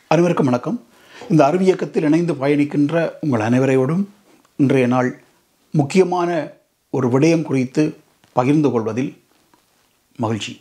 அனைவருக்கும் வணக்கம் இந்த அறிவியக்கத்தில் இணைந்து பயணிக்கின்ற உங்கள் அனைவரையோடும் இன்றைய நாள் முக்கியமான ஒரு விடயம் குறித்து பகிர்ந்து கொள்வதில் மகிழ்ச்சி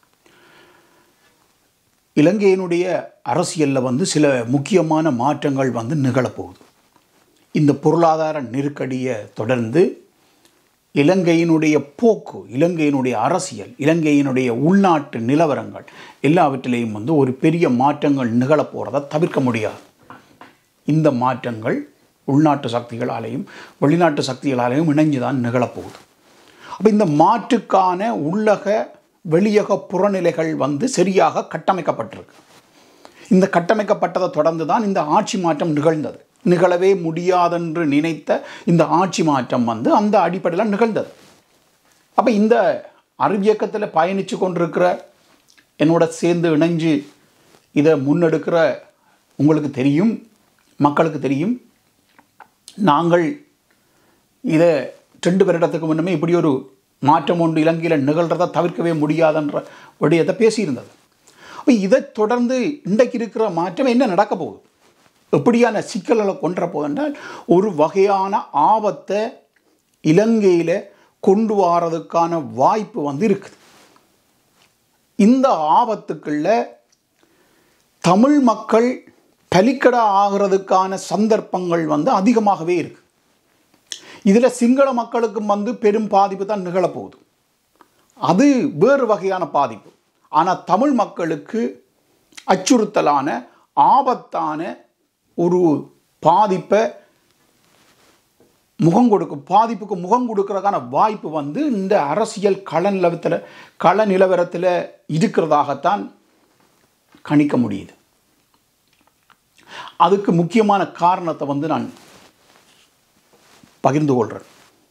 இலங்கையினுடைய அரசியலில் வந்து சில முக்கியமான மாற்றங்கள் வந்து நிகழப்போகுது இந்த பொருளாதார நெருக்கடியை தொடர்ந்து இலங்கையினுடைய போக்கு இலங்கையினுடைய அரசியல் இலங்கையினுடைய உள்நாட்டு நிலவரங்கள் எல்லாவற்றிலையும் வந்து ஒரு பெரிய மாற்றங்கள் நிகழப்போகிறத தவிர்க்க முடியாது இந்த மாற்றங்கள் உள்நாட்டு சக்திகளாலேயும் வெளிநாட்டு சக்திகளாலேயும் இணைஞ்சு தான் நிகழப்போகுது அப்போ இந்த மாற்றுக்கான உள்ளக வெளியக புறநிலைகள் வந்து சரியாக கட்டமைக்கப்பட்டிருக்கு இந்த கட்டமைக்கப்பட்டதை தொடர்ந்து தான் இந்த ஆட்சி மாற்றம் நிகழ்ந்தது நிகழவே முடியாதென்று நினைத்த இந்த ஆட்சி மாற்றம் வந்து அந்த அடிப்படையில் நிகழ்ந்தது அப்போ இந்த அறிவியக்கத்தில் பயணித்து கொண்டிருக்கிற என்னோட சேர்ந்து இணைஞ்சு இதை முன்னெடுக்கிற உங்களுக்கு தெரியும் மக்களுக்கு தெரியும் நாங்கள் இதை ரெண்டு வருடத்துக்கு முன்னமே இப்படி ஒரு மாற்றம் ஒன்று இலங்கையில் நிகழ்கிறத தவிர்க்கவே முடியாதுன்ற விடயத்தை பேசியிருந்தது அப்போ இதை தொடர்ந்து இன்றைக்கு இருக்கிற மாற்றம் என்ன நடக்க போகுது எப்படியான சிக்கல்களை கொன்ற போதென்றால் ஒரு வகையான ஆபத்தை இலங்கையில் கொண்டு வரதுக்கான வாய்ப்பு வந்து இருக்குது இந்த ஆபத்துக்குள்ள தமிழ் மக்கள் பலிக்கடா ஆகிறதுக்கான சந்தர்ப்பங்கள் வந்து அதிகமாகவே இருக்கு இதில் சிங்கள மக்களுக்கும் வந்து பெரும் பாதிப்பு தான் நிகழப்போகுது அது வேறு வகையான பாதிப்பு ஆனால் தமிழ் மக்களுக்கு அச்சுறுத்தலான ஆபத்தான ஒரு பாதிப்பை முகம் கொடுக்கும் பாதிப்புக்கு முகம் கொடுக்கறதுக்கான வாய்ப்பு வந்து இந்த அரசியல் கள நிலவரத்தில் கள நிலவரத்தில் இருக்கிறதாகத்தான் கணிக்க முடியுது அதுக்கு முக்கியமான காரணத்தை வந்து நான் பகிர்ந்து கொள்கிறேன்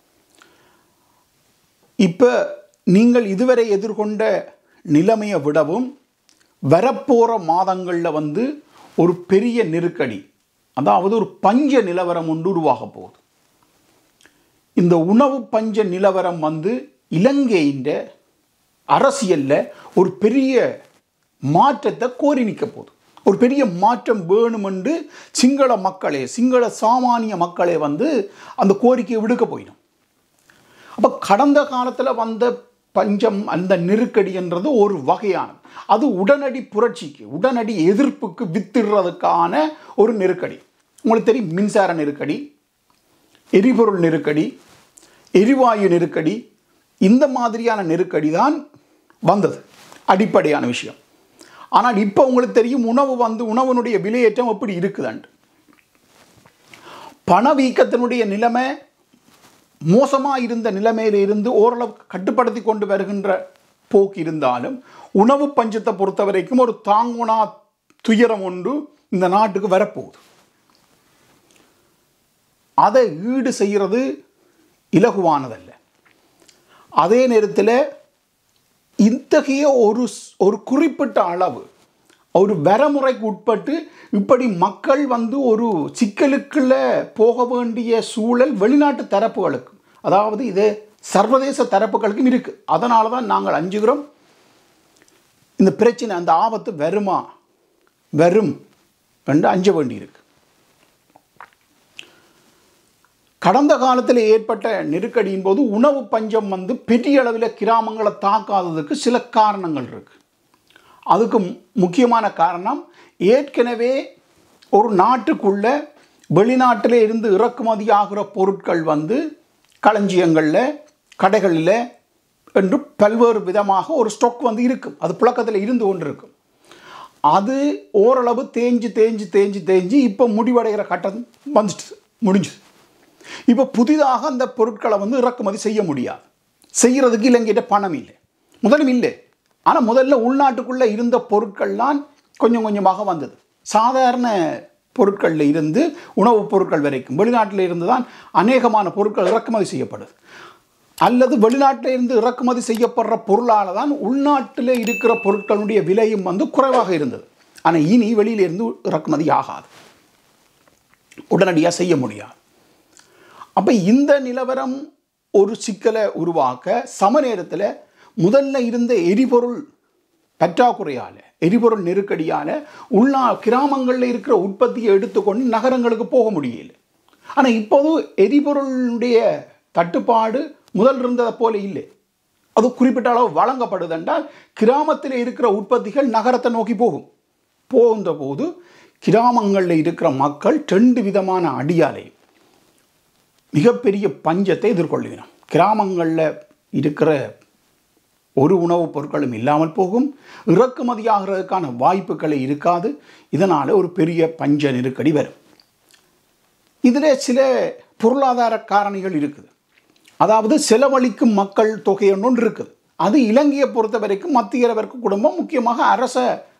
இப்போ நீங்கள் இதுவரை எதிர்கொண்ட நிலைமையை விடவும் வரப்போகிற மாதங்களில் வந்து ஒரு பெரிய நெருக்கடி அதாவது ஒரு பஞ்ச நிலவரம் ஒன்று உருவாக போகுது இந்த உணவு பஞ்ச நிலவரம் வந்து இலங்கையின் அரசியலில் ஒரு பெரிய மாற்றத்தை கோரி நிற்க போகுது ஒரு பெரிய மாற்றம் வேணுமென்று சிங்கள மக்களே சிங்கள சாமானிய மக்களே வந்து அந்த கோரிக்கையை விடுக்க போயிடும் அப்போ கடந்த காலத்தில் வந்த பஞ்சம் அந்த நெருக்கடி என்றது ஒரு வகையானது அது உடனடி புரட்சிக்கு உடனடி எதிர்ப்புக்கு வித்திடுறதுக்கான ஒரு நெருக்கடி உங்களுக்கு தெரியும் மின்சார நெருக்கடி எரிபொருள் நெருக்கடி எரிவாயு நெருக்கடி இந்த மாதிரியான நெருக்கடி தான் வந்தது அடிப்படையான விஷயம் ஆனால் இப்போ உங்களுக்கு தெரியும் உணவு வந்து உணவனுடைய விலையேற்றம் எப்படி இருக்குதுன்ட்டு பணவீக்கத்தினுடைய நிலைமை மோசமாக இருந்த நிலைமையில இருந்து ஓரளவுக்கு கட்டுப்படுத்தி கொண்டு வருகின்ற போக்கு இருந்தாலும் உணவு பஞ்சத்தை பொறுத்த வரைக்கும் ஒரு தாங்குனா துயரம் ஒன்று இந்த நாட்டுக்கு வரப்போகுது அதை ஈடு செய்கிறது இலகுவானதல்ல அதே நேரத்தில் இத்தகைய ஒரு ஒரு குறிப்பிட்ட அளவு ஒரு வரமுறைக்கு உட்பட்டு இப்படி மக்கள் வந்து ஒரு சிக்கலுக்குள்ள போக வேண்டிய சூழல் வெளிநாட்டு தரப்புகளுக்கு அதாவது இது சர்வதேச தரப்புகளுக்கும் இருக்குது அதனால தான் நாங்கள் அஞ்சுகிறோம் இந்த பிரச்சனை அந்த ஆபத்து வருமா வரும் என்று அஞ்ச வேண்டியிருக்கு கடந்த காலத்தில் ஏற்பட்ட நெருக்கடியின் போது உணவு பஞ்சம் வந்து பெரிய அளவில் கிராமங்களை தாக்காததுக்கு சில காரணங்கள் இருக்கு அதுக்கு முக்கியமான காரணம் ஏற்கனவே ஒரு நாட்டுக்குள்ள வெளிநாட்டில் இருந்து இறக்குமதி ஆகிற பொருட்கள் வந்து களஞ்சியங்களில் கடைகளில் என்று பல்வேறு விதமாக ஒரு ஸ்டாக் வந்து இருக்கும் அது புழக்கத்தில் இருந்து கொண்டு இருக்கும் அது ஓரளவு தேஞ்சு தேஞ்சு தேஞ்சு தேஞ்சு இப்போ முடிவடைகிற கட்டம் வந்துட்டு முடிஞ்சுது இப்போ புதிதாக அந்த பொருட்களை வந்து இறக்குமதி செய்ய முடியாது செய்கிறதுக்கு இலங்கையிட்ட பணம் இல்லை முதலும் இல்லை ஆனால் முதல்ல உள்நாட்டுக்குள்ளே இருந்த பொருட்கள்லாம் கொஞ்சம் கொஞ்சமாக வந்தது சாதாரண பொருட்களில் இருந்து உணவுப் பொருட்கள் வரைக்கும் வெளிநாட்டில் இருந்து தான் அநேகமான பொருட்கள் இறக்குமதி செய்யப்படுது அல்லது வெளிநாட்டில் இருந்து இறக்குமதி செய்யப்படுற பொருளால் தான் உள்நாட்டில் இருக்கிற பொருட்களுடைய விலையும் வந்து குறைவாக இருந்தது ஆனால் இனி வெளியிலிருந்து இறக்குமதி ஆகாது உடனடியாக செய்ய முடியாது அப்போ இந்த நிலவரம் ஒரு சிக்கலை உருவாக்க சம நேரத்தில் முதல்ல இருந்த எரிபொருள் பற்றாக்குறையால் எரிபொருள் நெருக்கடியால் உள்நா கிராமங்களில் இருக்கிற உற்பத்தியை எடுத்துக்கொண்டு நகரங்களுக்கு போக முடியல ஆனால் இப்போது எரிபொருளுடைய தட்டுப்பாடு முதல் இருந்ததை போல இல்லை அது குறிப்பிட்ட அளவு வழங்கப்படுது என்றால் கிராமத்தில் இருக்கிற உற்பத்திகள் நகரத்தை நோக்கி போகும் போகின்ற போது கிராமங்களில் இருக்கிற மக்கள் ரெண்டு விதமான அடியாலை மிகப்பெரிய பஞ்சத்தை எதிர்கொள்ளுகிறோம் கிராமங்களில் இருக்கிற ஒரு உணவுப் பொருட்களும் இல்லாமல் போகும் இறக்குமதியாகிறதுக்கான வாய்ப்புகளை இருக்காது இதனால் ஒரு பெரிய பஞ்ச நெருக்கடி வரும் இதில் சில பொருளாதார காரணிகள் இருக்குது அதாவது செலவழிக்கும் மக்கள் தொகை ஒன்று இருக்குது அது இலங்கையை பொறுத்த வரைக்கும் மத்திய வர்க்க குடும்பம் முக்கியமாக அரச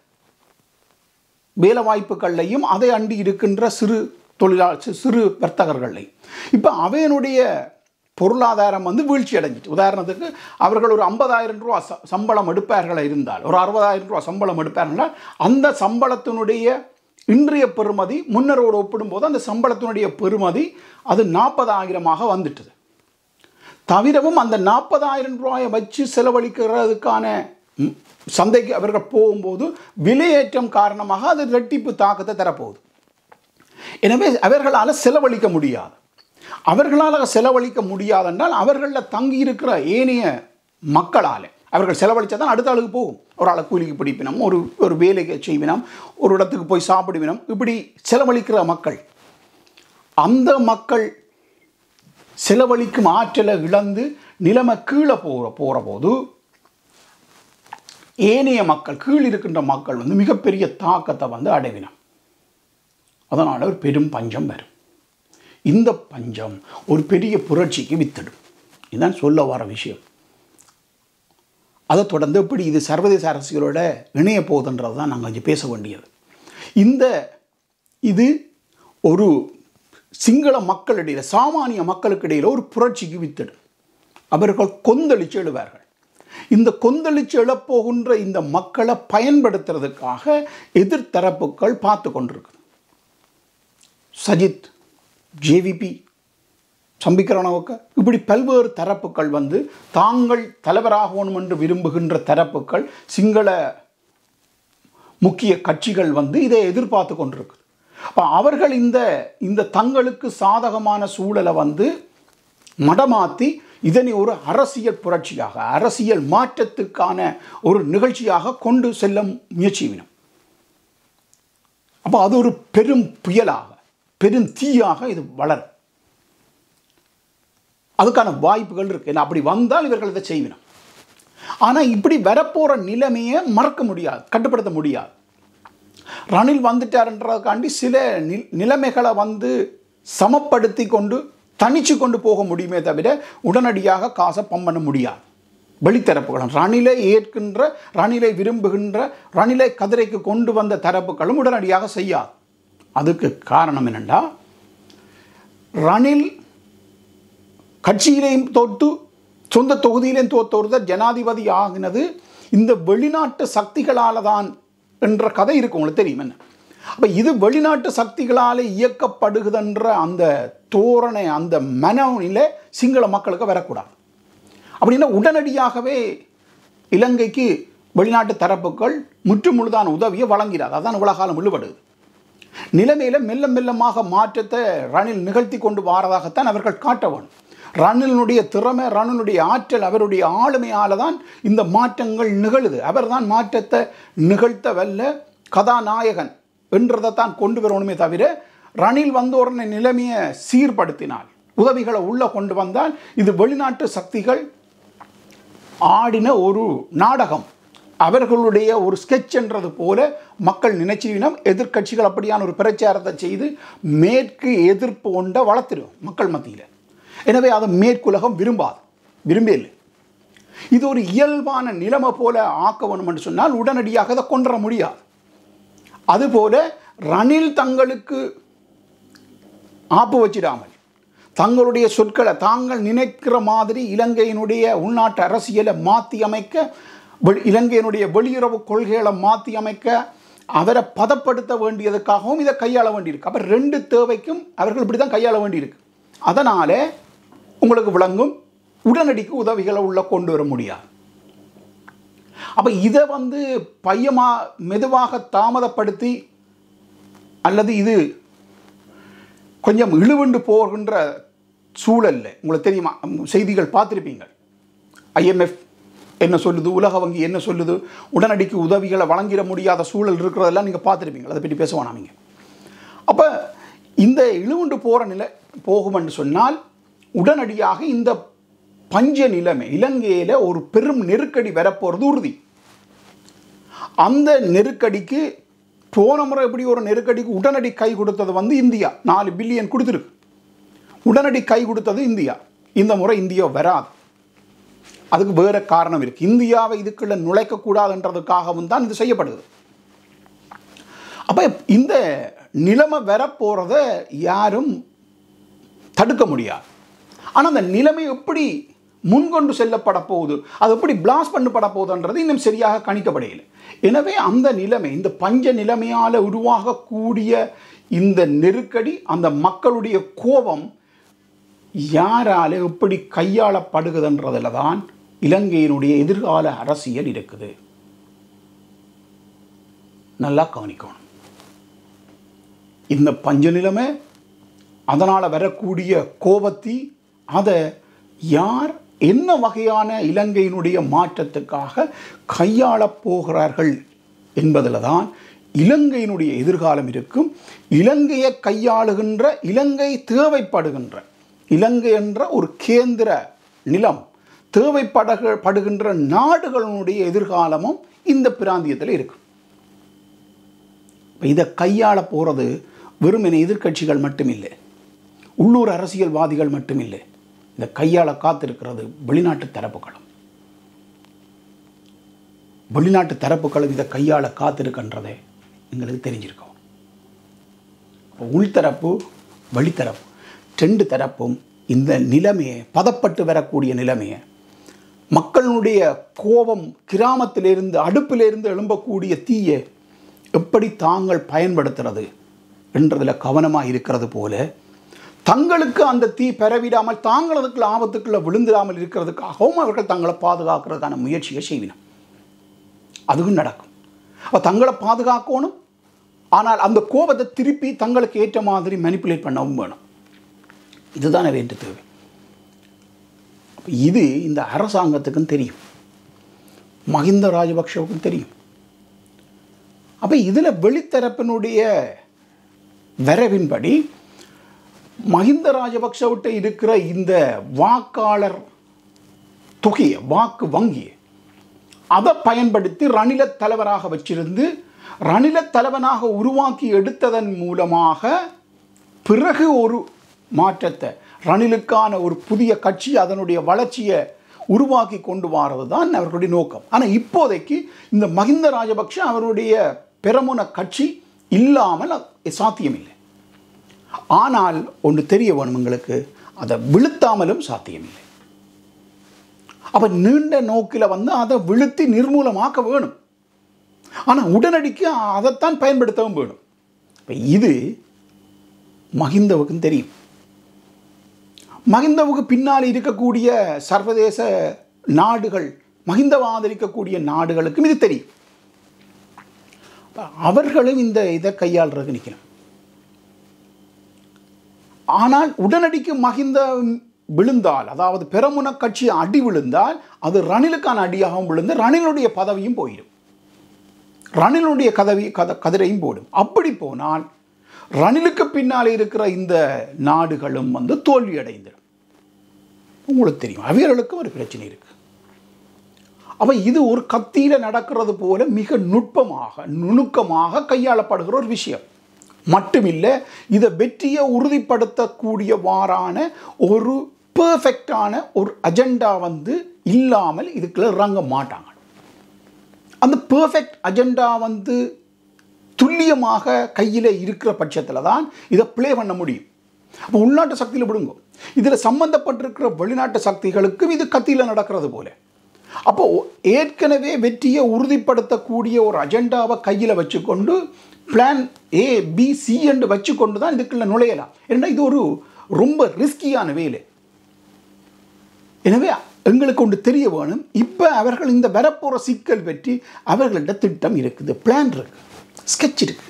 வேலை வாய்ப்புகள்லையும் அதை அண்டி இருக்கின்ற சிறு தொழிலாளர் சிறு வர்த்தகர்கள்லையும் இப்போ அவையனுடைய பொருளாதாரம் வந்து வீழ்ச்சி அடைஞ்சிட்டு உதாரணத்துக்கு அவர்கள் ஒரு ஐம்பதாயிரம் ரூபா ச சம்பளம் எடுப்பார்கள் இருந்தால் ஒரு அறுபதாயிரம் ரூபா சம்பளம் எடுப்பார்கள் அந்த சம்பளத்தினுடைய இன்றைய பெறுமதி முன்னரோடு ஒப்பிடும்போது அந்த சம்பளத்தினுடைய பெறுமதி அது நாற்பதாயிரமாக வந்துட்டுது தவிரவும் அந்த நாற்பதாயிரம் ரூபாயை வச்சு செலவழிக்கிறதுக்கான ம், சந்தைக்கு அவர்கள் போகும்போது விலையேற்றம் காரணமாக அது ரெட்டிப்பு தாக்கத்தை தரப்போகுது எனவே அவர்களால் செலவழிக்க முடியாது அவர்களால் செலவழிக்க முடியாதென்றால் அவர்களில் தங்கி இருக்கிற ஏனைய மக்களால் அவர்கள் செலவழித்தா தான் அடுத்த ஆளுக்கு போகும் ஒரு ஆளை கூலிக்கு பிடிப்பினம் ஒரு ஒரு வேலைக்கு செய்வினம் ஒரு இடத்துக்கு போய் சாப்பிடுவினம் இப்படி செலவழிக்கிற மக்கள் அந்த மக்கள் செலவழிக்கும் ஆற்றலை இழந்து நிலைமை கீழே போகிற போகிற போது ஏனைய மக்கள் கீழ் இருக்கின்ற மக்கள் வந்து மிகப்பெரிய தாக்கத்தை வந்து அடைவினம் அதனால் ஒரு பெரும் பஞ்சம் வரும் இந்த பஞ்சம் ஒரு பெரிய புரட்சிக்கு வித்திடும் இதுதான் சொல்ல வர விஷயம் அதை தொடர்ந்து எப்படி இது சர்வதேச அரசியலோட இணைய போகுதுன்றது தான் நாங்கள் கொஞ்சம் பேச வேண்டியது இந்த இது ஒரு சிங்கள மக்களிடையில் சாமானிய மக்களுக்கு இடையில் ஒரு புரட்சிக்கு வித்திடும் அவர்கள் கொந்தளிச்சு எழுவார்கள் இந்த கொந்தளிச்சு எழப்போகின்ற இந்த மக்களை பயன்படுத்துறதுக்காக எதிர்த்தரப்புகள் பார்த்து கொண்டிருக்கு சஜித் ஜேவிபி சம்பிக்கரணவுக்க இப்படி பல்வேறு தரப்புகள் வந்து தாங்கள் தலைவராகணும் என்று விரும்புகின்ற தரப்புகள் சிங்கள முக்கிய கட்சிகள் வந்து இதை எதிர்பார்த்து கொண்டிருக்குது அப்போ அவர்கள் இந்த இந்த தங்களுக்கு சாதகமான சூழலை வந்து மடமாத்தி இதனை ஒரு அரசியல் புரட்சியாக அரசியல் மாற்றத்துக்கான ஒரு நிகழ்ச்சியாக கொண்டு செல்ல முயற்சிவினம் அப்போ அது ஒரு பெரும் புயலாக பெரும் தீயாக இது வளரும் அதுக்கான வாய்ப்புகள் இருக்கு ஏன்னா அப்படி வந்தால் இவர்கள் இதை செய்வினம் ஆனால் இப்படி வரப்போகிற நிலைமையை மறக்க முடியாது கட்டுப்படுத்த முடியாது ரணில் வந்துட்டாருன்றதுக்காண்டி சில நி- நிலைமைகளை வந்து சமப்படுத்தி கொண்டு தனிச்சு கொண்டு போக முடியுமே தவிர உடனடியாக காசை பம்ப் பண்ண முடியாது வெளித்தரப்புகளும் ரணிலை ஏற்கின்ற ரணிலை விரும்புகின்ற ரணிலை கதிரைக்கு கொண்டு வந்த தரப்புகளும் உடனடியாக செய்யாது அதுக்கு காரணம் என்னென்னா ரணில் கட்சியிலேயும் தோற்று சொந்த தொகுதியிலேயும் தோத்த ஒருத்தர் ஜனாதிபதி ஆகினது இந்த வெளிநாட்டு சக்திகளால் தான் என்ற கதை இருக்கு உங்களுக்கு தெரியும் என்ன அப்போ இது வெளிநாட்டு சக்திகளால் இயக்கப்படுகுதுன்ற அந்த தோரணை அந்த மனநிலை சிங்கள மக்களுக்கு வரக்கூடாது அப்படின்னா உடனடியாகவே இலங்கைக்கு வெளிநாட்டு தரப்புகள் முற்றுமுழுதான உதவியை வழங்கிறார் அதான் இவ்வளவு காலம் இழுபடுது நிலைமையில மெல்ல மெல்லமாக மாற்றத்தை ரணில் நிகழ்த்தி கொண்டு வாரதாகத்தான் அவர்கள் காட்ட வேணும் ரணிலினுடைய திறமை ரணிலுடைய ஆற்றல் அவருடைய ஆளுமையால தான் இந்த மாற்றங்கள் நிகழுது அவர்தான் மாற்றத்தை நிகழ்த்த வல்ல கதாநாயகன் என்றதைத்தான் கொண்டு வரணுமே தவிர ரணில் வந்த உடனே நிலைமையை சீர்படுத்தினால் உதவிகளை உள்ள கொண்டு வந்தால் இது வெளிநாட்டு சக்திகள் ஆடின ஒரு நாடகம் அவர்களுடைய ஒரு ஸ்கெட்ச் என்றது போல மக்கள் நினைச்சினம் எதிர்க்கட்சிகள் அப்படியான ஒரு பிரச்சாரத்தை செய்து மேற்கு எதிர்ப்பு கொண்ட வளர்த்திடும் மக்கள் மத்தியில் எனவே அதை மேற்குலகம் விரும்பாது விரும்பல இது ஒரு இயல்பான நிலைமை போல ஆக்க வேணும் என்று சொன்னால் உடனடியாக அதை கொண்டுற முடியாது அதுபோல ரணில் தங்களுக்கு ஆப்பு வச்சிடாமல் தங்களுடைய சொற்களை தாங்கள் நினைக்கிற மாதிரி இலங்கையினுடைய உள்நாட்டு அரசியலை மாற்றி அமைக்க வெ- இலங்கையினுடைய வெளியுறவு கொள்கைகளை மாற்றி அமைக்க அவரை பதப்படுத்த வேண்டியதுக்காகவும் இதை கையாள வேண்டியிருக்கு அப்போ ரெண்டு தேவைக்கும் அவர்கள் இப்படி தான் கையாள வேண்டியிருக்கு அதனால் உங்களுக்கு விளங்கும் உடனடிக்கு உதவிகளை உள்ள கொண்டு வர முடியாது அப்போ இதை வந்து பையமா மெதுவாக தாமதப்படுத்தி அல்லது இது கொஞ்சம் இழுவுண்டு போகின்ற சூழல்ல உங்களுக்கு தெரியுமா செய்திகள் பார்த்துருப்பீங்க ஐஎம்எஃப் என்ன சொல்லுது உலக வங்கி என்ன சொல்லுது உடனடிக்கு உதவிகளை வழங்கிட முடியாத சூழல் இருக்கிறதெல்லாம் நீங்கள் பார்த்துருப்பீங்க அதை பற்றி பேச வேணாமீங்க அப்போ இந்த இழுவுண்டு போகிற நிலை போகும்னு சொன்னால் உடனடியாக இந்த பஞ்ச நிலைமை இலங்கையில் ஒரு பெரும் நெருக்கடி வரப்போகிறது உறுதி அந்த நெருக்கடிக்கு போன முறை எப்படி ஒரு நெருக்கடிக்கு உடனடி கை கொடுத்தது வந்து இந்தியா நாலு பில்லியன் கொடுத்துருக்கு உடனடி கை கொடுத்தது இந்தியா இந்த முறை இந்தியா வராது அதுக்கு வேற காரணம் இருக்கு இந்தியாவை இதுக்குள்ள நுழைக்கக்கூடாதுன்றதுக்காகவும் தான் இது செய்யப்படுது அப்போ இந்த நிலைமை வரப்போகிறத யாரும் தடுக்க முடியாது ஆனால் அந்த நிலைமை எப்படி முன்கொண்டு செல்லப்பட போகுது அது எப்படி பிளாஸ் பண்ணப்பட போகுதுன்றது இன்னும் சரியாக கணிக்கப்படையில்லை எனவே அந்த நிலைமை இந்த பஞ்ச நிலைமையால் உருவாகக்கூடிய இந்த நெருக்கடி அந்த மக்களுடைய கோபம் யாரால எப்படி கையாளப்படுகுதுன்றதில் தான் இலங்கையினுடைய எதிர்கால அரசியல் இருக்குது நல்லா கவனிக்கணும் இந்த பஞ்ச நிலைமை அதனால் வரக்கூடிய கோபத்தி அதை யார் என்ன வகையான இலங்கையினுடைய மாற்றத்துக்காக கையாளப் போகிறார்கள் என்பதில் தான் இலங்கையினுடைய எதிர்காலம் இருக்கும் இலங்கையை கையாளுகின்ற இலங்கை தேவைப்படுகின்ற இலங்கை என்ற ஒரு கேந்திர நிலம் தேவைப்படக படுகின்ற நாடுகளுடைய எதிர்காலமும் இந்த பிராந்தியத்தில் இருக்கும் இப்ப இதை கையாள போகிறது வெறுமனே எதிர்க்கட்சிகள் மட்டுமில்லை உள்ளூர் அரசியல்வாதிகள் மட்டுமில்லை இதை கையாள காத்திருக்கிறது வெளிநாட்டு தரப்புகளும் வெளிநாட்டு தரப்புகளும் இதை கையாள காத்திருக்கின்றதை எங்களுக்கு தெரிஞ்சிருக்கோம் அப்போ உள்தரப்பு வெளித்தரப்பு ரெண்டு தரப்பும் இந்த நிலைமையை பதப்பட்டு வரக்கூடிய நிலைமையை மக்களுடைய கோபம் கிராமத்திலிருந்து அடுப்பிலிருந்து எழும்பக்கூடிய தீயை எப்படி தாங்கள் பயன்படுத்துறது என்றதில் கவனமாக இருக்கிறது போல தங்களுக்கு அந்த தீ பெறவிடாமல் தாங்கள் அதுக்குள்ள ஆபத்துக்குள்ள விழுந்திடாமல் இருக்கிறதுக்காகவும் அவர்கள் தங்களை பாதுகாக்கிறதுக்கான முயற்சியை செய்வினோம் அதுவும் நடக்கும் அப்போ தங்களை பாதுகாக்கணும் ஆனால் அந்த கோபத்தை திருப்பி தங்களுக்கு ஏற்ற மாதிரி மேனிப்புலேட் பண்ணவும் வேணும் இதுதான் வேண்டு தேவை அப்ப இது இந்த அரசாங்கத்துக்கும் தெரியும் மஹிந்த ராஜபக்ஷவுக்கும் தெரியும் அப்போ இதில் வெளித்தரப்பினுடைய வரவின்படி மஹிந்த ராஜபக்ஷவிட்ட இருக்கிற இந்த வாக்காளர் தொகையை வாக்கு வங்கியை அதை பயன்படுத்தி ரணில தலைவராக வச்சிருந்து ரணில தலைவனாக உருவாக்கி எடுத்ததன் மூலமாக பிறகு ஒரு மாற்றத்தை ரணிலுக்கான ஒரு புதிய கட்சி அதனுடைய வளர்ச்சியை உருவாக்கி கொண்டு வாரது தான் அவர்களுடைய நோக்கம் ஆனால் இப்போதைக்கு இந்த மஹிந்த ராஜபக்ஷ அவருடைய பெரமுன கட்சி இல்லாமல் சாத்தியமில்லை ஆனால் ஒன்று தெரிய வேணும் எங்களுக்கு அதை விழுத்தாமலும் சாத்தியமில்லை அப்போ நீண்ட நோக்கில் வந்து அதை விழுத்தி நிர்மூலமாக்க வேணும் ஆனால் உடனடிக்கு அதைத்தான் பயன்படுத்தவும் வேணும் இப்போ இது மஹிந்தவுக்கும் தெரியும் மஹிந்தவுக்கு பின்னால் இருக்கக்கூடிய சர்வதேச நாடுகள் மஹிந்தவை ஆதரிக்கக்கூடிய நாடுகளுக்கும் இது தெரியும் அவர்களும் இந்த இதை கையாளுறதுக்கு நிற்கணும் ஆனால் உடனடிக்கு மஹிந்த விழுந்தால் அதாவது பெரமுன கட்சி அடி விழுந்தால் அது ரணிலுக்கான அடியாகவும் விழுந்து ரணிலுடைய பதவியும் போயிடும் ரணிலுடைய கதவி கத கதிரையும் போடும் அப்படி போனால் ரணிலுக்கு பின்னால் இருக்கிற இந்த நாடுகளும் வந்து தோல்வி அடைந்துடும் உங்களுக்கு தெரியும் அவர்களுக்கும் ஒரு பிரச்சனை இருக்கு அப்ப இது ஒரு கத்தியில நடக்கிறது போல மிக நுட்பமாக நுணுக்கமாக கையாளப்படுகிற ஒரு விஷயம் மட்டுமில்லை இதை வெற்றியை உறுதிப்படுத்தக்கூடியவாறான ஒரு பெர்ஃபெக்டான ஒரு அஜெண்டா வந்து இல்லாமல் இதுக்குள்ள இறங்க மாட்டாங்க அந்த பெர்ஃபெக்ட் அஜெண்டா வந்து துல்லியமாக கையில் இருக்கிற பட்சத்தில் தான் இதை ப்ளே பண்ண முடியும் அப்போ உள்நாட்டு சக்தியில் விடுங்க இதில் சம்பந்தப்பட்டிருக்கிற வெளிநாட்டு சக்திகளுக்கும் இது கத்தியில் நடக்கிறது போல அப்போ ஏற்கனவே வெற்றியை உறுதிப்படுத்தக்கூடிய ஒரு அஜெண்டாவை கையில் வச்சுக்கொண்டு பிளான் ஏ பி சி என்று வச்சுக்கொண்டு தான் இதுக்குள்ள நுழையலாம் ஏன்னா இது ஒரு ரொம்ப ரிஸ்கியான வேலை எனவே எங்களுக்கு ஒன்று தெரிய வேணும் இப்போ அவர்கள் இந்த வரப்போகிற சிக்கல் பற்றி அவர்கள்ட்ட திட்டம் இருக்குது பிளான் இருக்கு ஸ்கெட்ச் இருக்கு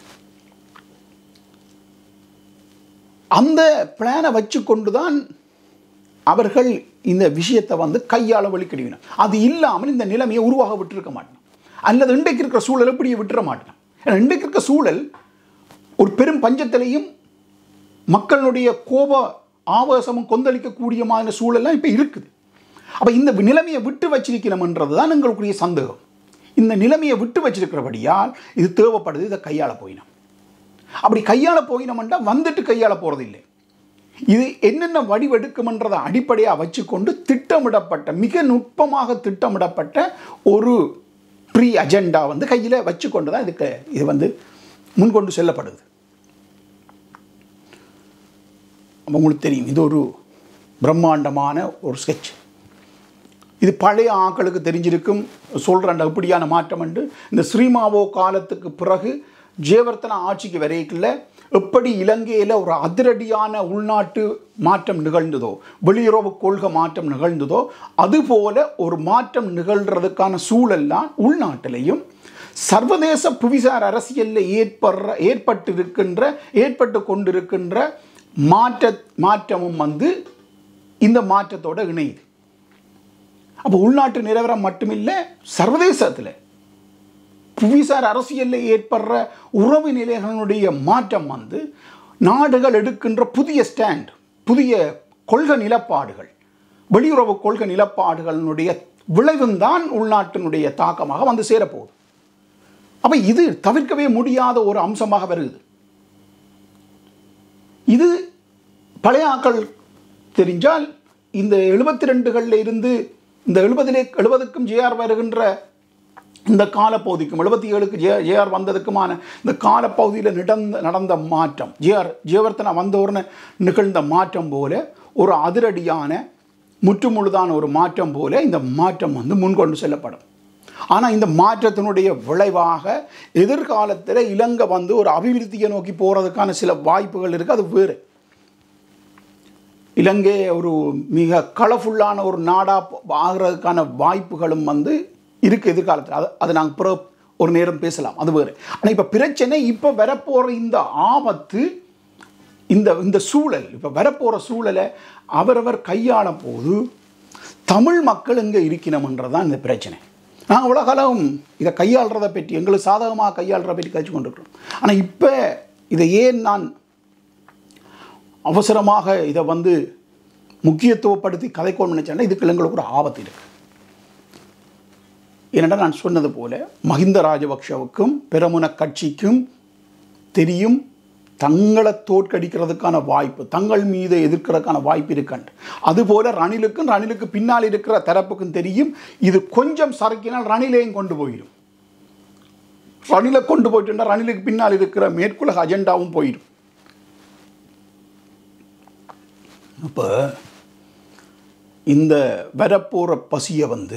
அந்த பிளானை வச்சு கொண்டு தான் அவர்கள் இந்த விஷயத்தை வந்து கையாள வழிக்கடிவினர் அது இல்லாமல் இந்த நிலைமையை உருவாக விட்டுருக்க மாட்டோம் அல்லது இன்றைக்கு இருக்கிற சூழல் இப்படியே விட்டுற மாட்டோம் ஏன்னா இன்றைக்கு இருக்கிற சூழல் ஒரு பெரும் பஞ்சத்திலையும் மக்களுடைய கோப ஆவேசமும் கொந்தளிக்கக்கூடிய மாதிரி சூழல்லாம் இப்போ இருக்குது அப்போ இந்த நிலைமையை விட்டு வச்சிருக்கிறோம்ன்றது தான் எங்களுக்குரிய சந்தேகம் இந்த நிலைமையை விட்டு வச்சிருக்கிறபடியால் இது தேவைப்படுது இதை கையாள போயினோம் அப்படி கையாள போயினோம்னா வந்துட்டு கையாள போகிறது இல்லை இது என்னென்ன வடிவெடுக்கும்ன்றதை அடிப்படையாக வச்சுக்கொண்டு திட்டமிடப்பட்ட மிக நுட்பமாக திட்டமிடப்பட்ட ஒரு ப்ரீ அஜெண்டா வந்து கையில் வச்சுக்கொண்டு தான் இதுக்கு இது வந்து முன்கொண்டு செல்லப்படுது அப்ப உங்களுக்கு தெரியும் இது ஒரு பிரம்மாண்டமான ஒரு ஸ்கெட்ச் இது பழைய ஆக்களுக்கு தெரிஞ்சிருக்கும் சொல்கிறேன் இப்படியான மாற்றம் உண்டு இந்த ஸ்ரீமாவோ காலத்துக்கு பிறகு ஜெயவர்த்தன ஆட்சிக்கு வரைக்குள்ள எப்படி இலங்கையில் ஒரு அதிரடியான உள்நாட்டு மாற்றம் நிகழ்ந்ததோ வெளியுறவு கொள்கை மாற்றம் நிகழ்ந்ததோ அதுபோல ஒரு மாற்றம் நிகழ்கிறதுக்கான சூழல் தான் உள்நாட்டிலையும் சர்வதேச புவிசார் அரசியலில் ஏற்படுற ஏற்பட்டிருக்கின்ற ஏற்பட்டு கொண்டிருக்கின்ற மாற்ற மாற்றமும் வந்து இந்த மாற்றத்தோட இணையுது அப்போ உள்நாட்டு நிலவரம் மட்டுமில்லை சர்வதேசத்தில் புவிசார் அரசியலில் ஏற்படுற உறவு நிலைகளுடைய மாற்றம் வந்து நாடுகள் எடுக்கின்ற புதிய ஸ்டாண்ட் புதிய கொள்கை நிலப்பாடுகள் வெளியுறவு கொள்கை நிலப்பாடுகளினுடைய விளைவும் தான் உள்நாட்டினுடைய தாக்கமாக வந்து சேரப்போகுது அப்போ இது தவிர்க்கவே முடியாத ஒரு அம்சமாக வருது இது பழைய ஆக்கள் தெரிஞ்சால் இந்த எழுபத்தி ரெண்டுகளில் இருந்து இந்த எழுபதிலே எழுபதுக்கும் ஜேஆர் வருகின்ற இந்த காலப்பகுதிக்கும் எழுபத்தி ஏழுக்கு ஜே ஜேஆர் வந்ததுக்குமான இந்த காலப்பகுதியில் நடந்த நடந்த மாற்றம் ஜேஆர் ஜெயவர்த்தனா வந்த உடனே நிகழ்ந்த மாற்றம் போல ஒரு அதிரடியான முற்றுமுழுதான ஒரு மாற்றம் போல இந்த மாற்றம் வந்து முன்கொண்டு செல்லப்படும் ஆனால் இந்த மாற்றத்தினுடைய விளைவாக எதிர்காலத்தில் இலங்கை வந்து ஒரு அபிவிருத்தியை நோக்கி போகிறதுக்கான சில வாய்ப்புகள் இருக்குது அது வேறு இலங்கை ஒரு மிக கலர்ஃபுல்லான ஒரு நாடாக ஆகிறதுக்கான வாய்ப்புகளும் வந்து இருக்குது எதிர்காலத்தில் அது அது நாங்கள் பிற ஒரு நேரம் பேசலாம் அது வேறு ஆனால் இப்போ பிரச்சனை இப்போ வரப்போகிற இந்த ஆபத்து இந்த இந்த சூழல் இப்போ வரப்போகிற சூழலை அவரவர் கையாளும் போது தமிழ் மக்கள் இங்கே இருக்கணுமன்றது தான் இந்த பிரச்சனை நாங்கள் இவ்வளோ காலம் இதை கையாளுறதை பற்றி எங்களுக்கு சாதகமாக கையாளுறதை பற்றி கழிச்சு கொண்டிருக்கிறோம் ஆனால் இப்போ இதை ஏன் நான் அவசரமாக இதை வந்து முக்கியத்துவப்படுத்தி கதைக்கோன்னு நினச்சேன்னா இதுக்கு எங்களுக்கு ஒரு ஆபத்து இருக்குது ஏனென்றால் நான் சொன்னது போல மஹிந்த ராஜபக்ஷவுக்கும் பெரமுன கட்சிக்கும் தெரியும் தங்களை தோற்கடிக்கிறதுக்கான வாய்ப்பு தங்கள் மீது எதிர்க்கிறதுக்கான வாய்ப்பு இருக்கண்டு அதுபோல ரணிலுக்கும் ரணிலுக்கு பின்னால் இருக்கிற தரப்புக்கும் தெரியும் இது கொஞ்சம் சரக்கினால் ரணிலையும் கொண்டு போயிடும் ரணிலை கொண்டு போயிட்டுன்னா ரணிலுக்கு பின்னால் இருக்கிற மேற்குலக அஜெண்டாவும் போயிடும் அப்போ இந்த வரப்போகிற பசியை வந்து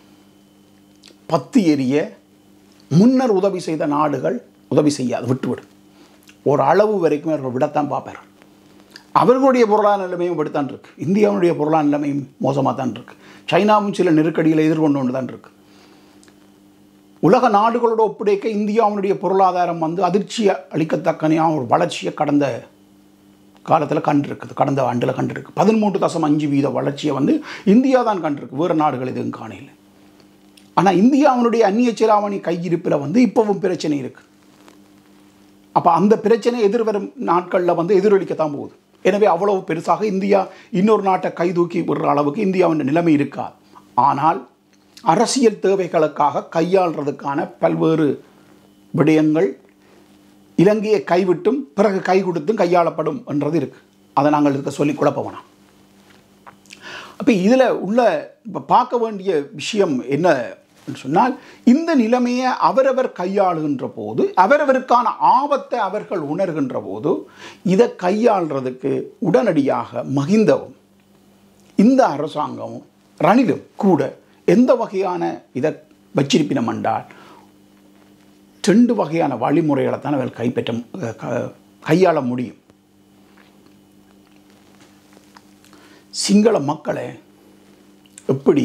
பத்து எரிய முன்னர் உதவி செய்த நாடுகள் உதவி செய்யாது விட்டுவிடும் ஒரு அளவு வரைக்கும் அவர்கள் விடத்தான் பார்ப்பார் அவர்களுடைய பொருளாதார நிலைமையும் இப்படித்தான் இருக்கு இந்தியாவுடைய பொருளாதார நிலைமையும் மோசமாக தான் இருக்கு சைனாவும் சில நெருக்கடிகளை எதிர்கொண்டு கொண்டு தான் இருக்கு உலக நாடுகளோட ஒப்படைக்க இந்தியாவுடைய பொருளாதாரம் வந்து அதிர்ச்சியை அளிக்கத்தக்கனையான ஒரு வளர்ச்சியை கடந்த காலத்தில் கண்டிருக்குது கடந்த ஆண்டில் கண்டிருக்கு பதிமூன்று தசம் அஞ்சு வீத வளர்ச்சியை வந்து இந்தியா தான் கண்டிருக்கு வேறு நாடுகள் எதுவும் காணையில் ஆனால் இந்தியாவினுடைய அந்நிய சிராமணி கையிருப்பில் வந்து இப்போவும் பிரச்சனை இருக்குது அப்போ அந்த பிரச்சனை எதிர்வரும் நாட்களில் வந்து எதிரொலிக்கத்தான் போகுது எனவே அவ்வளவு பெருசாக இந்தியா இன்னொரு நாட்டை கைதூக்கி விடுற அளவுக்கு இந்தியாவின் நிலைமை இருக்காது ஆனால் அரசியல் தேவைகளுக்காக கையாளுறதுக்கான பல்வேறு விடயங்கள் இலங்கையை கைவிட்டும் பிறகு கை கொடுத்தும் கையாளப்படும் என்றது இருக்குது அதை நாங்கள் இருக்க சொல்லி குழப்ப வேணாம் அப்போ இதில் உள்ள இப்போ பார்க்க வேண்டிய விஷயம் என்ன சொன்னால் இந்த நிலைமையை அவரவர் கையாளுகின்ற போது அவரவருக்கான ஆபத்தை அவர்கள் உணர்கின்ற போது இதை கையாளுறதுக்கு உடனடியாக மகிந்தவும் இந்த அரசாங்கமும் ரணிலும் கூட எந்த வகையான இதை வச்சிருப்பினம் என்றால் ரெண்டு வகையான வழிமுறைகளை தான் அவர்கள் கைப்பற்ற க- கையாள முடியும் சிங்கள மக்களை எப்படி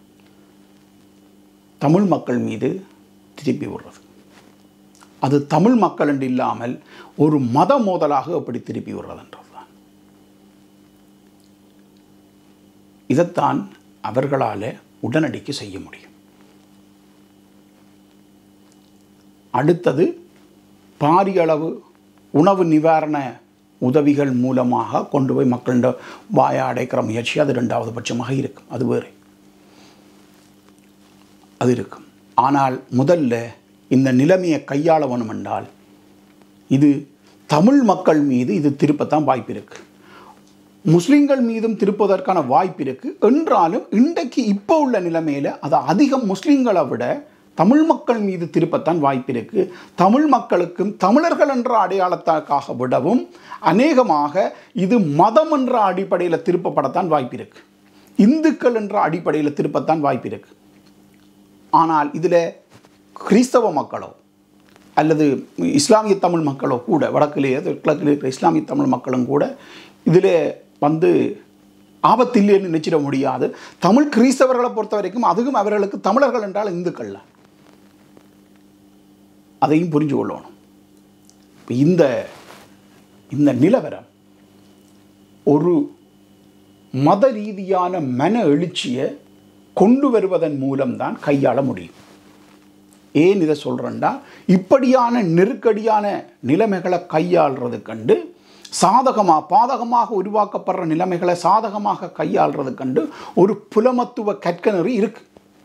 தமிழ் மக்கள் மீது திருப்பி விடுறது அது தமிழ் மக்கள் என்று இல்லாமல் ஒரு மத மோதலாக எப்படி திருப்பி விடுறதுன்றதுதான் இதைத்தான் அவர்களால் உடனடிக்கு செய்ய முடியும் அடுத்தது பாரிய அளவு உணவு நிவாரண உதவிகள் மூலமாக கொண்டு போய் மக்களிட வாயை அடைக்கிற முயற்சி அது ரெண்டாவது பட்சமாக இருக்கும் அது வேறு அது இருக்கும் ஆனால் முதல்ல இந்த நிலைமையை கையாள வேணும் என்றால் இது தமிழ் மக்கள் மீது இது திருப்பத்தான் வாய்ப்பு இருக்கு முஸ்லிம்கள் மீதும் திருப்பதற்கான வாய்ப்பு இருக்கு என்றாலும் இன்றைக்கு இப்போ உள்ள நிலைமையில அது அதிகம் முஸ்லிம்களை விட தமிழ் மக்கள் மீது திருப்பத்தான் வாய்ப்பு இருக்கு தமிழ் மக்களுக்கும் தமிழர்கள் என்ற அடையாளத்தாக்காக விடவும் அநேகமாக இது மதம் என்ற அடிப்படையில் திருப்பப்படத்தான் வாய்ப்பு இருக்கு இந்துக்கள் என்ற அடிப்படையில் திருப்பத்தான் வாய்ப்பு இருக்கு ஆனால் இதில் கிறிஸ்தவ மக்களோ அல்லது இஸ்லாமிய தமிழ் மக்களோ கூட வடக்கிலே கிழக்கில் இருக்கிற இஸ்லாமிய தமிழ் மக்களும் கூட இதில் வந்து ஆபத்தில்லைன்னு நினைச்சிட முடியாது தமிழ் கிறிஸ்தவர்களை பொறுத்த வரைக்கும் அதுவும் அவர்களுக்கு தமிழர்கள் என்றால் இந்துக்கள்ல அதையும் புரிஞ்சு கொள்ளணும் இப்ப இந்த இந்த நிலவரம் ஒரு மத ரீதியான மன எழுச்சியை கொண்டு வருவதன் மூலம்தான் கையாள முடியும் ஏன் இதை சொல்கிறேன்டா இப்படியான நெருக்கடியான நிலைமைகளை கையாள்றது கண்டு சாதகமாக பாதகமாக உருவாக்கப்படுற நிலைமைகளை சாதகமாக கையாள்றது கண்டு ஒரு புலமத்துவ கற்கனறி இருக்கு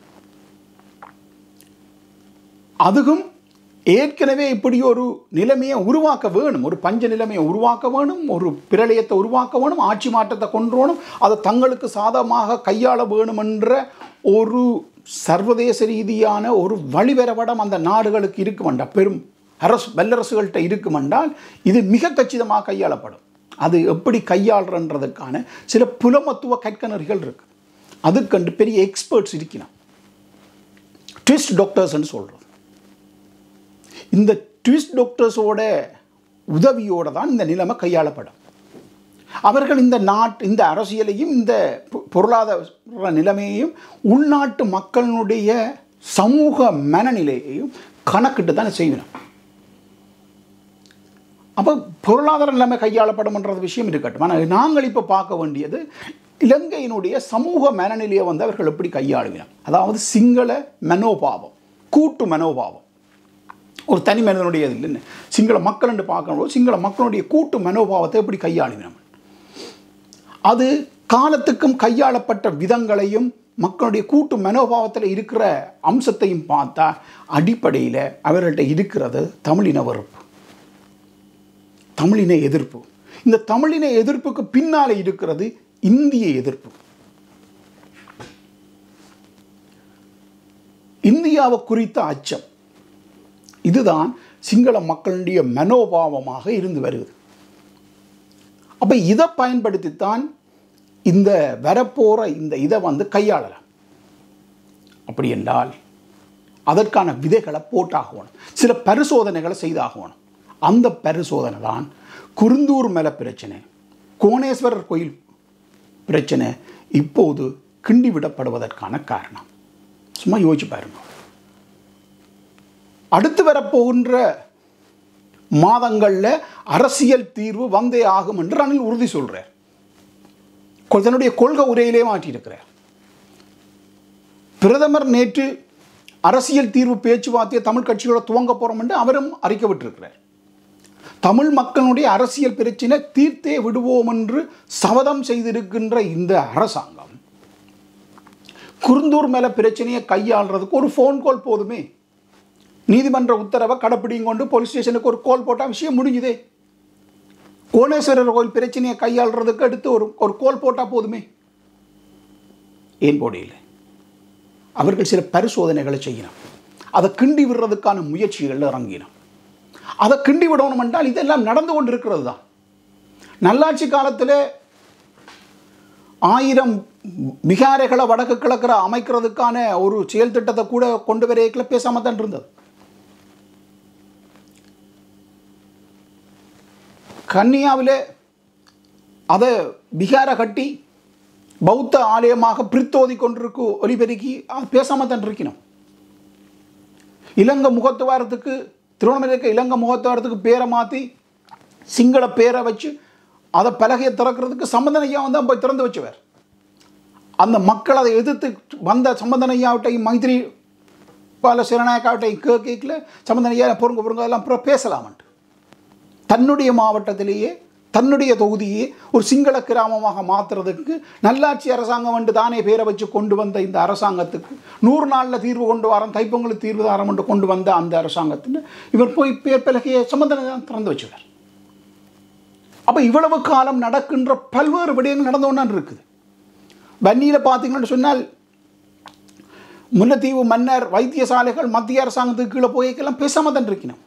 அதுவும் ஏற்கனவே இப்படி ஒரு நிலைமையை உருவாக்க வேணும் ஒரு பஞ்ச நிலைமையை உருவாக்க வேணும் ஒரு பிரளயத்தை உருவாக்க வேணும் ஆட்சி மாற்றத்தை கொண்டு வரணும் அதை தங்களுக்கு சாதகமாக கையாள வேணும் என்ற ஒரு சர்வதேச ரீதியான ஒரு வழிவரவடம் அந்த நாடுகளுக்கு இருக்குமெண்டா பெரும் அரசு வல்லரசுகள்கிட்ட இருக்குமென்றால் இது மிக கச்சிதமாக கையாளப்படும் அது எப்படி கையாளுறன்றதுக்கான சில புலமத்துவ கற்கனர்கள் இருக்கு அதுக்கண்டு பெரிய எக்ஸ்பர்ட்ஸ் இருக்கலாம் ட்விஸ்ட் டாக்டர்ஸ்ன்னு சொல்கிறது இந்த ட்விஸ்ட் டாக்டர்ஸோட உதவியோட தான் இந்த நிலைமை கையாளப்படும் அவர்கள் இந்த நாட் இந்த அரசியலையும் இந்த பொ- பொருளாதார நிலைமையையும் உள்நாட்டு மக்களினுடைய சமூக மனநிலையையும் கணக்கிட்டு தான் செய்யணும் அப்போ பொருளாதார நிலைமை கையாளப்படும்ன்றது விஷயம் இருக்கட்டும் ஆனால் நாங்கள் இப்போ பார்க்க வேண்டியது இலங்கையினுடைய சமூக மனநிலையை வந்து அவர்கள் எப்படி கையாளுவினம் அதாவது சிங்கள மனோபாவம் கூட்டு மனோபாவம் ஒரு தனி மனிதனுடைய இது இல்லைன்னு சிங்கள மக்கள் என்று பார்க்கும்போது சிங்கள மக்களுடைய கூட்டு மனோபாவத்தை எப்படி கையாளுவினம் அது காலத்துக்கும் கையாளப்பட்ட விதங்களையும் மக்களுடைய கூட்டு மனோபாவத்தில் இருக்கிற அம்சத்தையும் பார்த்தா அடிப்படையில் அவர்கள்ட்ட இருக்கிறது தமிழின வெறுப்பு தமிழின எதிர்ப்பு இந்த தமிழின எதிர்ப்புக்கு பின்னாலே இருக்கிறது இந்திய எதிர்ப்பு இந்தியாவை குறித்த அச்சம் இதுதான் சிங்கள மக்களுடைய மனோபாவமாக இருந்து வருகிறது அப்போ இதை பயன்படுத்தித்தான் இந்த வரப்போகிற இந்த இதை வந்து கையாளலாம் அப்படி என்றால் அதற்கான விதைகளை போட்டாகணும் சில பரிசோதனைகளை செய்தாகணும் அந்த பரிசோதனை தான் குருந்தூர் மலை பிரச்சனை கோணேஸ்வரர் கோயில் பிரச்சனை இப்போது கிண்டி விடப்படுவதற்கான காரணம் சும்மா யோசிச்சு பாருங்க அடுத்து வரப்போகின்ற மாதங்களில் அரசியல் தீர்வு வந்தே ஆகும் என்று ரணில் உறுதி சொல்றார் கொ- தன்னுடைய கொள்கை உரையிலே மாற்றியிருக்கிறார் பிரதமர் நேற்று அரசியல் தீர்வு பேச்சுவார்த்தையை தமிழ் கட்சியோட துவங்க போறோம் என்று அவரும் அறிக்கை விட்டிருக்கிறார் தமிழ் மக்களுடைய அரசியல் பிரச்சினை தீர்த்தே விடுவோம் என்று சபதம் செய்திருக்கின்ற இந்த அரசாங்கம் குருந்தூர் மேல பிரச்சனையை கையாளுறதுக்கு ஒரு ஃபோன் கால் போதுமே நீதிமன்ற உத்தரவை கடைப்பிடியும் கொண்டு போலீஸ் ஸ்டேஷனுக்கு ஒரு கால் போட்டால் விஷயம் முடிஞ்சுதே கோணேஸ்வரர் கோயில் பிரச்சனையை கையாளுறதுக்கு அடுத்து ஒரு ஒரு கோல் போட்டால் போதுமே ஏன் போடையில் அவர்கள் சில பரிசோதனைகளை செய்யணும் அதை கிண்டி விடுறதுக்கான முயற்சிகளில் இறங்கினோம் அதை கிண்டி விடணும் என்றால் இதெல்லாம் நடந்து கொண்டிருக்கிறது தான் நல்லாட்சி காலத்தில் ஆயிரம் விகாரைகளை வடக்கு கிழக்கிற அமைக்கிறதுக்கான ஒரு செயல் திட்டத்தை கூட கொண்டு வரையில பேசாம தான் இருந்தது கன்னியாவில் அதை விகாரை கட்டி பௌத்த ஆலயமாக பிரித்தோதி கொண்டிருக்கு ஒலிபெருக்கி அது பேசாம தான் இருக்கணும் இலங்கை முகத்துவாரத்துக்கு திருவண்ணாமலை இருக்க இலங்கை முகத்துவாரத்துக்கு பேரை மாற்றி சிங்கள பேரை வச்சு அதை பலகையை திறக்கிறதுக்கு சம்பந்தன் ஐயா வந்து போய் திறந்து வச்சுவார் அந்த மக்கள் அதை எதிர்த்து வந்த சம்பந்தன் ஐயாவிட்டையும் மைத்திரி பால சிறநாயக்காவிட்டையும் கேட்கல சம்பந்தன் ஐயா பொருங்க பொருங்க அதெல்லாம் அப்புறம் பேசலாமன்ட்டு தன்னுடைய மாவட்டத்திலேயே தன்னுடைய தொகுதியை ஒரு சிங்கள கிராமமாக மாற்றுறதுக்கு நல்லாட்சி அரசாங்கம் என்று தானே பேரை வச்சு கொண்டு வந்த இந்த அரசாங்கத்துக்கு நூறு நாளில் தீர்வு கொண்டு வரோம் தைப்பொங்கல் தீர்வு தாரம் என்று கொண்டு வந்த அந்த அரசாங்கத்தில் இவர் போய் பேர் பலகையை சம்பந்தனை தான் திறந்து வச்சுவார் அப்போ இவ்வளவு காலம் நடக்கின்ற பல்வேறு விடயங்கள் நடந்து ஒன்று இருக்குது வன்னியில் பார்த்தீங்கன்னு சொன்னால் முல்லைத்தீவு மன்னர் வைத்தியசாலைகள் மத்திய அரசாங்கத்துக்கு கீழே போய்க்கெல்லாம் பேசாம தான் இருக்கணும்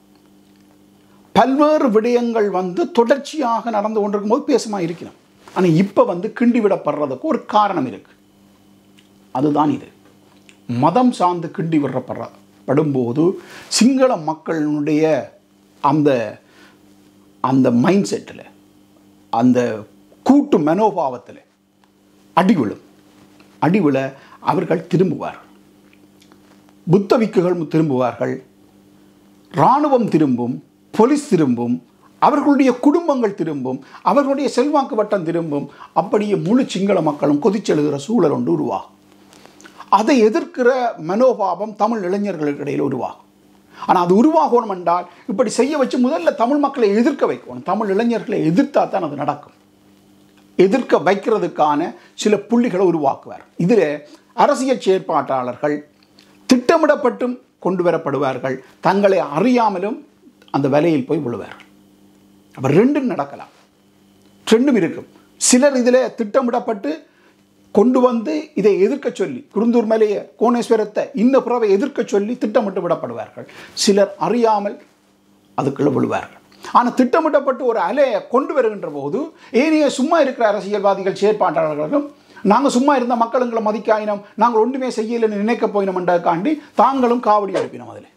பல்வேறு விடயங்கள் வந்து தொடர்ச்சியாக நடந்து கொண்டிருக்கும் போது பேசுமா இருக்கணும் ஆனால் இப்போ வந்து கிண்டி விடப்படுறதுக்கு ஒரு காரணம் இருக்கு அதுதான் இது மதம் சார்ந்து கிண்டி விடப்படுற படும்போது சிங்கள மக்களுடைய அந்த அந்த மைண்ட் செட்டில் அந்த கூட்டு மனோபாவத்தில் அடி விழும் அடி விழ அவர்கள் திரும்புவார்கள் புத்த விக்குகள் திரும்புவார்கள் இராணுவம் திரும்பும் போலீஸ் திரும்பும் அவர்களுடைய குடும்பங்கள் திரும்பும் அவர்களுடைய செல்வாக்கு வட்டம் திரும்பும் அப்படியே முழு சிங்கள மக்களும் கொதிச்செழுகிற சூழல் ஒன்று உருவாகும் அதை எதிர்க்கிற மனோபாவம் தமிழ் இளைஞர்களுக்கு இடையில் உருவாகும் ஆனால் அது உருவாகணும் என்றால் இப்படி செய்ய வச்சு முதல்ல தமிழ் மக்களை எதிர்க்க வைக்கணும் தமிழ் இளைஞர்களை எதிர்த்தா தான் அது நடக்கும் எதிர்க்க வைக்கிறதுக்கான சில புள்ளிகளை உருவாக்குவார் இதில் அரசியல் செயற்பாட்டாளர்கள் திட்டமிடப்பட்டும் கொண்டு வரப்படுவார்கள் தங்களை அறியாமலும் அந்த வேலையில் போய் விழுவார்கள் அப்போ ரெண்டும் நடக்கலாம் ரெண்டும் இருக்கும் சிலர் இதில் திட்டமிடப்பட்டு கொண்டு வந்து இதை எதிர்க்க சொல்லி குருந்தூர் மலையை கோணேஸ்வரத்தை இந்த புறவை எதிர்க்க சொல்லி திட்டமிட்டு விடப்படுவார்கள் சிலர் அறியாமல் அதுக்குள்ள விழுவார்கள் ஆனால் திட்டமிட்டப்பட்டு ஒரு அலையை கொண்டு வருகின்ற போது ஏனைய சும்மா இருக்கிற அரசியல்வாதிகள் செயற்பாட்டாளர்களும் நாங்கள் சும்மா இருந்த மக்கள் எங்களை மதிக்காயினோம் நாங்கள் ஒன்றுமே செய்யலைன்னு நினைக்க போயினோம்ன்றதுக்காண்டி தாங்களும் காவடி அனுப்பினோம் அதில்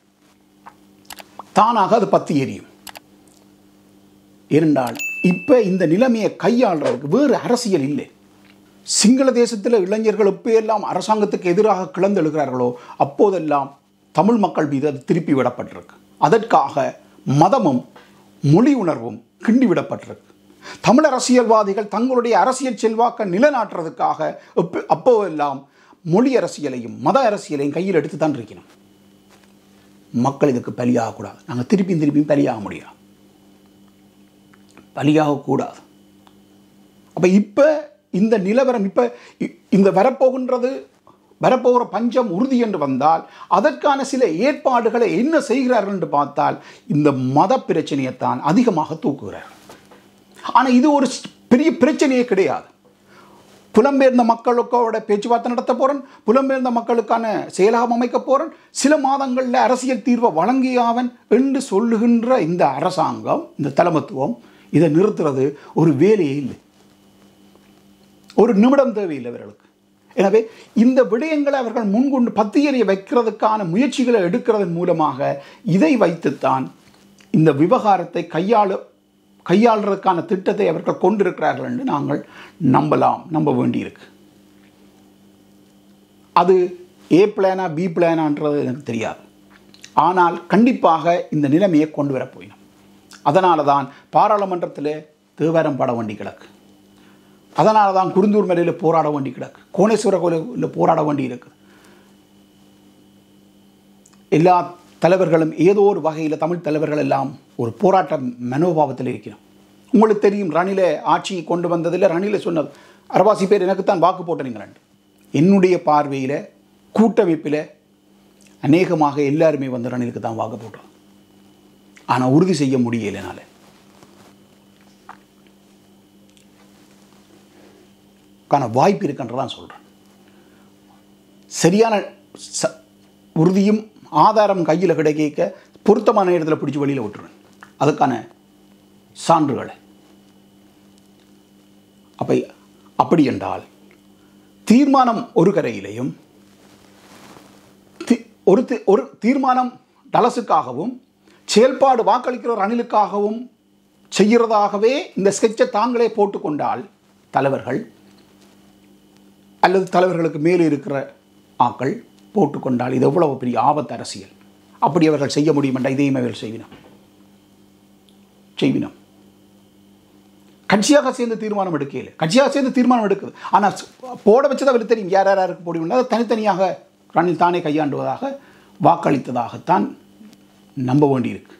தானாக அது பத்தி எரியும் இருந்தால் இப்போ இந்த நிலைமையை கையாளுறதுக்கு வேறு அரசியல் இல்லை சிங்கள தேசத்தில் இளைஞர்கள் எப்போ எல்லாம் அரசாங்கத்துக்கு எதிராக கிளந்து எழுகிறார்களோ அப்போதெல்லாம் தமிழ் மக்கள் மீது அது திருப்பி விடப்பட்டிருக்கு அதற்காக மதமும் மொழி உணர்வும் கிண்டி விடப்பட்டிருக்கு தமிழ் அரசியல்வாதிகள் தங்களுடைய அரசியல் செல்வாக்க நிலைநாட்டுறதுக்காக எப்ப- அப்போவெல்லாம் மொழி அரசியலையும் மத அரசியலையும் கையில் எடுத்து தான் இருக்கணும் மக்கள் இதுக்கு பலியாகக்கூடாது நாங்கள் திருப்பியும் திருப்பியும் பலியாக முடியாது பலியாகக்கூடாது அப்போ இப்போ இந்த நிலவரம் இப்போ இந்த வரப்போகின்றது வரப்போகிற பஞ்சம் உறுதி என்று வந்தால் அதற்கான சில ஏற்பாடுகளை என்ன செய்கிறார்கள் என்று பார்த்தால் இந்த மத பிரச்சனையைத்தான் அதிகமாக தூக்குகிறார்கள் ஆனால் இது ஒரு பெரிய பிரச்சனையே கிடையாது புலம்பெயர்ந்த மக்களுக்கோட பேச்சுவார்த்தை நடத்த போகிறேன் புலம்பெயர்ந்த மக்களுக்கான செயலகம் அமைக்க போகிறேன் சில மாதங்களில் அரசியல் தீர்வை வழங்கியாவன் என்று சொல்லுகின்ற இந்த அரசாங்கம் இந்த தலைமத்துவம் இதை நிறுத்துறது ஒரு வேலையே இல்லை ஒரு நிமிடம் தேவையில்லை இவர்களுக்கு எனவே இந்த விடயங்களை அவர்கள் முன்கொண்டு பத்தியறிய வைக்கிறதுக்கான முயற்சிகளை எடுக்கிறதன் மூலமாக இதை வைத்துத்தான் இந்த விவகாரத்தை கையாள கையாளுறதுக்கான திட்டத்தை அவர்கள் கொண்டிருக்கிறார்கள் என்று நாங்கள் நம்பலாம் நம்ப வேண்டியிருக்கு அது ஏ பிளானா பி பிளானான்றது எனக்கு தெரியாது ஆனால் கண்டிப்பாக இந்த நிலைமையை கொண்டு வர போயினோம் அதனால தான் பாராளுமன்றத்தில் தேவாரம் பாட வேண்டி கிடக்கு அதனால தான் குருந்தூர் மலையில் போராட வேண்டி கிடக்கு கோணேஸ்வர கோயிலில் போராட வேண்டி இருக்குது எல்லா தலைவர்களும் ஏதோ ஒரு வகையில் தமிழ் தலைவர்கள் எல்லாம் ஒரு போராட்ட மனோபாவத்தில் இருக்கிறோம் உங்களுக்கு தெரியும் ரணில ஆட்சி கொண்டு வந்ததில் ரணில சொன்னது அரவாசி பேர் எனக்குத்தான் வாக்கு போட்டனீங்களேன் என்னுடைய பார்வையில் கூட்டமைப்பில் அநேகமாக எல்லாருமே வந்து ரணிலுக்கு தான் வாக்கு போட்டோம் ஆனால் உறுதி செய்ய முடியல என்னால கான வாய்ப்பு இருக்குன்றதான் சொல்கிறேன் சரியான ச உறுதியும் ஆதாரம் கையில் கிடைக்க பொருத்தமான இடத்துல பிடிச்சி வெளியில் விட்டுருவேன் அதுக்கான சான்றுகளை அப்போ அப்படி என்றால் தீர்மானம் ஒரு கரையிலையும் தி- ஒரு தி- ஒரு தீர்மானம் டலஸுக்காகவும் செயல்பாடு வாக்களிக்கிற ரணிலுக்காகவும் செய்கிறதாகவே இந்த ஸ்கெட்சை தாங்களே போட்டுக்கொண்டால் தலைவர்கள் அல்லது தலைவர்களுக்கு மேலே இருக்கிற ஆக்கள் போட்டுக்கொண்டால் இது எவ்வளவு பெரிய ஆபத்து அரசியல் அப்படி அவர்கள் செய்ய முடியும் என்ற இதையும் அவர்கள் செய்வினோம் செய்வினோம் கட்சியாக சேர்ந்து தீர்மானம் எடுக்கல கட்சியாக சேர்ந்து தீர்மானம் எடுக்குது ஆனால் போட வச்சதை அவருக்கு தெரியும் யார் யார் யாருக்கு போட முடியும் அதை தனித்தனியாக ரணில் தானே கையாண்டுவதாக வாக்களித்ததாகத்தான் நம்ப வேண்டியிருக்கு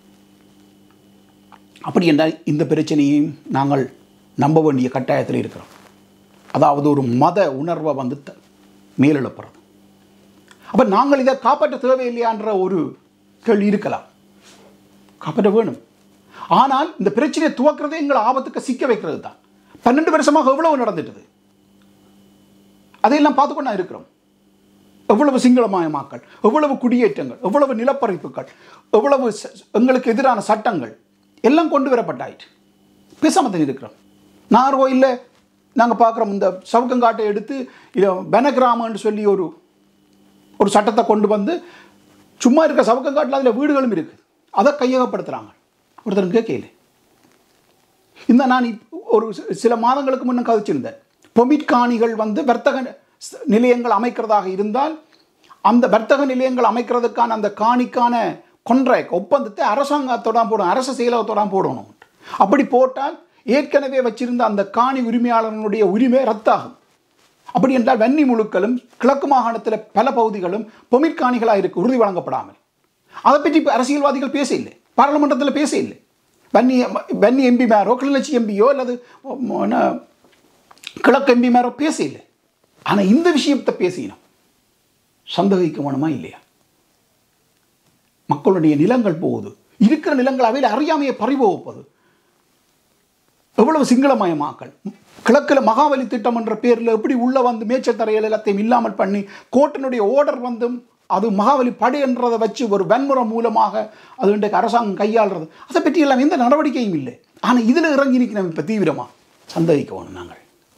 அப்படி என்றால் இந்த பிரச்சனையையும் நாங்கள் நம்ப வேண்டிய கட்டாயத்தில் இருக்கிறோம் அதாவது ஒரு மத உணர்வை வந்து த- மேலெழுப்புறது அப்போ நாங்கள் இதை காப்பாற்ற தேவையில்லையான்ற ஒரு கேள்வி இருக்கலாம் காப்பாற்ற வேணும் ஆனால் இந்த பிரச்சனையை துவக்கிறதே எங்களை ஆபத்துக்கு சிக்க வைக்கிறது தான் பன்னெண்டு வருஷமாக எவ்வளவு நடந்துட்டது அதையெல்லாம் பார்த்து கொண்டா இருக்கிறோம் எவ்வளவு சிங்களமயமாக்கல் எவ்வளவு குடியேற்றங்கள் எவ்வளவு நிலப்பறிப்புகள் எவ்வளவு ச- எங்களுக்கு எதிரான சட்டங்கள் எல்லாம் கொண்டு வரப்பட்டாயிற்று பேசாம தான் இருக்கிறோம் நார்கோயிலில் நாங்கள் பார்க்குறோம் இந்த சவுக்கங்காட்டை எடுத்து இது பெனகிராமன்னு சொல்லி ஒரு ஒரு சட்டத்தை கொண்டு வந்து சும்மா இருக்க சவுக்கங்காட்டில் அதில் வீடுகளும் இருக்குது அதை கையகப்படுத்துகிறாங்க ஒருத்தரும் கேட்கல இந்த நான் இப்ப ஒரு சி- சில மாதங்களுக்கு முன்ன கதைச்சிருந்தேன் பொமிட் காணிகள் வந்து வர்த்தக ஸ்- நிலையங்கள் அமைக்கிறதாக இருந்தால் அந்த வர்த்தக நிலையங்கள் அமைக்கிறதுக்கான அந்த காணிக்கான கொன்ட்ராக்ட் ஒப்பந்தத்தை அரசாங்கத்தோட போடணும் அரசு செயலகத்தோட போடணும் அப்படி போட்டால் ஏற்கனவே வச்சிருந்த அந்த காணி உரிமையாளர்களுடைய உரிமை ரத்தாகும் அப்படி என்றால் வன்னி முழுக்களும் கிழக்கு மாகாணத்தில் பல பகுதிகளும் பொமிட் காணிகளாக இருக்கு உறுதி வழங்கப்படாமல் அதை பற்றி இப்போ அரசியல்வாதிகள் பேச இல்லை பாராளுமன்றத்தில் பேச இல்லை வன்னி வன்னி எம்பி மேரோ கிளிநொச்சி எம்பியோ அல்லது ம், என்ன, கிழக்கு எம்பி மேரோ பேச இல்லை ஆனால் இந்த விஷயத்தை பேசினோம் சந்தேகிக்க வேணுமா இல்லையா மக்களுடைய நிலங்கள் போகுது இருக்கிற நிலங்கள் அவையில் அறியாமையை பறிபோகுப்பது எவ்வளவு சிங்களமயமாக்கல் கிழக்கில் மகாவலி திட்டம் என்ற பேரில் எப்படி உள்ள வந்து மேய்ச்சல் தரைகள் எல்லாத்தையும் இல்லாமல் பண்ணி கோர்ட்டினுடைய ஓர்டர் வந்தும் அது மகாவலி படை என்றதை வச்சு ஒரு வன்முறை மூலமாக அது இன்றைக்கு அரசாங்கம் கையாளுறது அதை பற்றி எல்லாம் எந்த நடவடிக்கையும் இல்லை ஆனால் இதில் இறங்கி நிற்கிறோம் இப்போ தீவிரமாக சந்தேகிக்க வேணும் நாங்கள்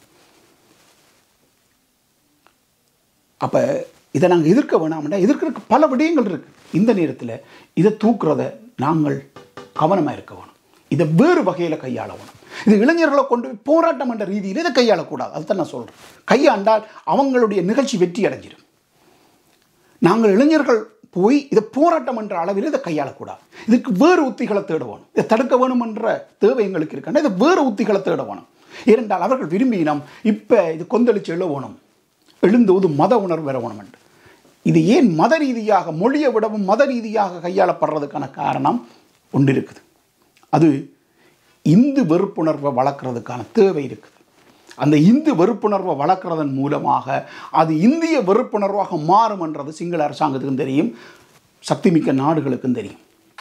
அப்போ இதை நாங்கள் எதிர்க்க வேணாம்னா எதிர்க்கிறதுக்கு பல விடயங்கள் இருக்குது இந்த நேரத்தில் இதை தூக்குறத நாங்கள் கவனமாக இருக்க வேணும் இதை வேறு வகையில் கையாள வேணும் இது இளைஞர்களை கொண்டு போய் போராட்டம் என்ற ரீதியில் இதை கையாளக்கூடாது அதுதான் நான் சொல்கிறேன் கையாண்டால் அவங்களுடைய நிகழ்ச்சி வெற்றி அடைஞ்சிடும் நாங்கள் இளைஞர்கள் போய் இதை போராட்டம் என்ற அளவில் இதை கையாளக்கூடாது இதுக்கு வேறு உத்திகளை தேட வேணும் இதை தடுக்க வேணும் என்ற தேவை எங்களுக்கு இருக்கின்ற இதை வேறு உத்திகளை தேட வேணும் ஏனென்றால் அவர்கள் விரும்பினோம் இப்போ இது கொந்தளிச்சு எழு வேணும் எழுந்தோது மத உணர்வு வர வேணும் என்று இது ஏன் மத ரீதியாக மொழியை விடவும் மத ரீதியாக கையாளப்படுறதுக்கான காரணம் ஒன்று இருக்குது அது இந்து வெறுப்புணர்வை வளர்க்குறதுக்கான தேவை இருக்குது அந்த இந்து வெறுப்புணர்வை வளர்க்குறதன் மூலமாக அது இந்திய வெறுப்புணர்வாக மாறும் என்றது சிங்கள அரசாங்கத்துக்கும் தெரியும் சக்திமிக்க நாடுகளுக்கும் தெரியும்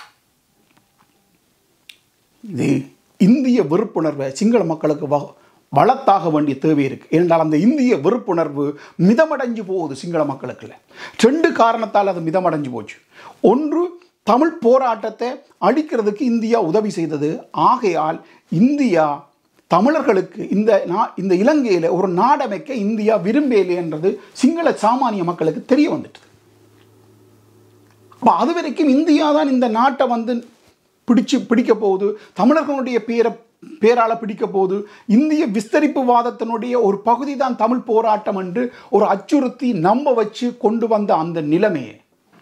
இது இந்திய வெறுப்புணர்வை சிங்கள மக்களுக்கு வ வளர்த்தாக வேண்டிய தேவை இருக்குது ஏனென்றால் அந்த இந்திய வெறுப்புணர்வு மிதமடைஞ்சு போகுது சிங்கள மக்களுக்குள்ள ரெண்டு காரணத்தால் அது மிதமடைஞ்சு போச்சு ஒன்று தமிழ் போராட்டத்தை அழிக்கிறதுக்கு இந்தியா உதவி செய்தது ஆகையால் இந்தியா தமிழர்களுக்கு இந்த நா இந்த இலங்கையில் ஒரு நாடமைக்க இந்தியா விரும்பலை என்றது சிங்கள சாமானிய மக்களுக்கு தெரிய வந்துட்டது அப்போ அது வரைக்கும் இந்தியா தான் இந்த நாட்டை வந்து பிடிச்சு பிடிக்க போகுது தமிழர்களுடைய பேரை பேரால் பிடிக்க போகுது இந்திய விஸ்தரிப்பு வாதத்தினுடைய ஒரு பகுதி தான் தமிழ் போராட்டம் என்று ஒரு அச்சுறுத்தி நம்ப வச்சு கொண்டு வந்த அந்த நிலைமையை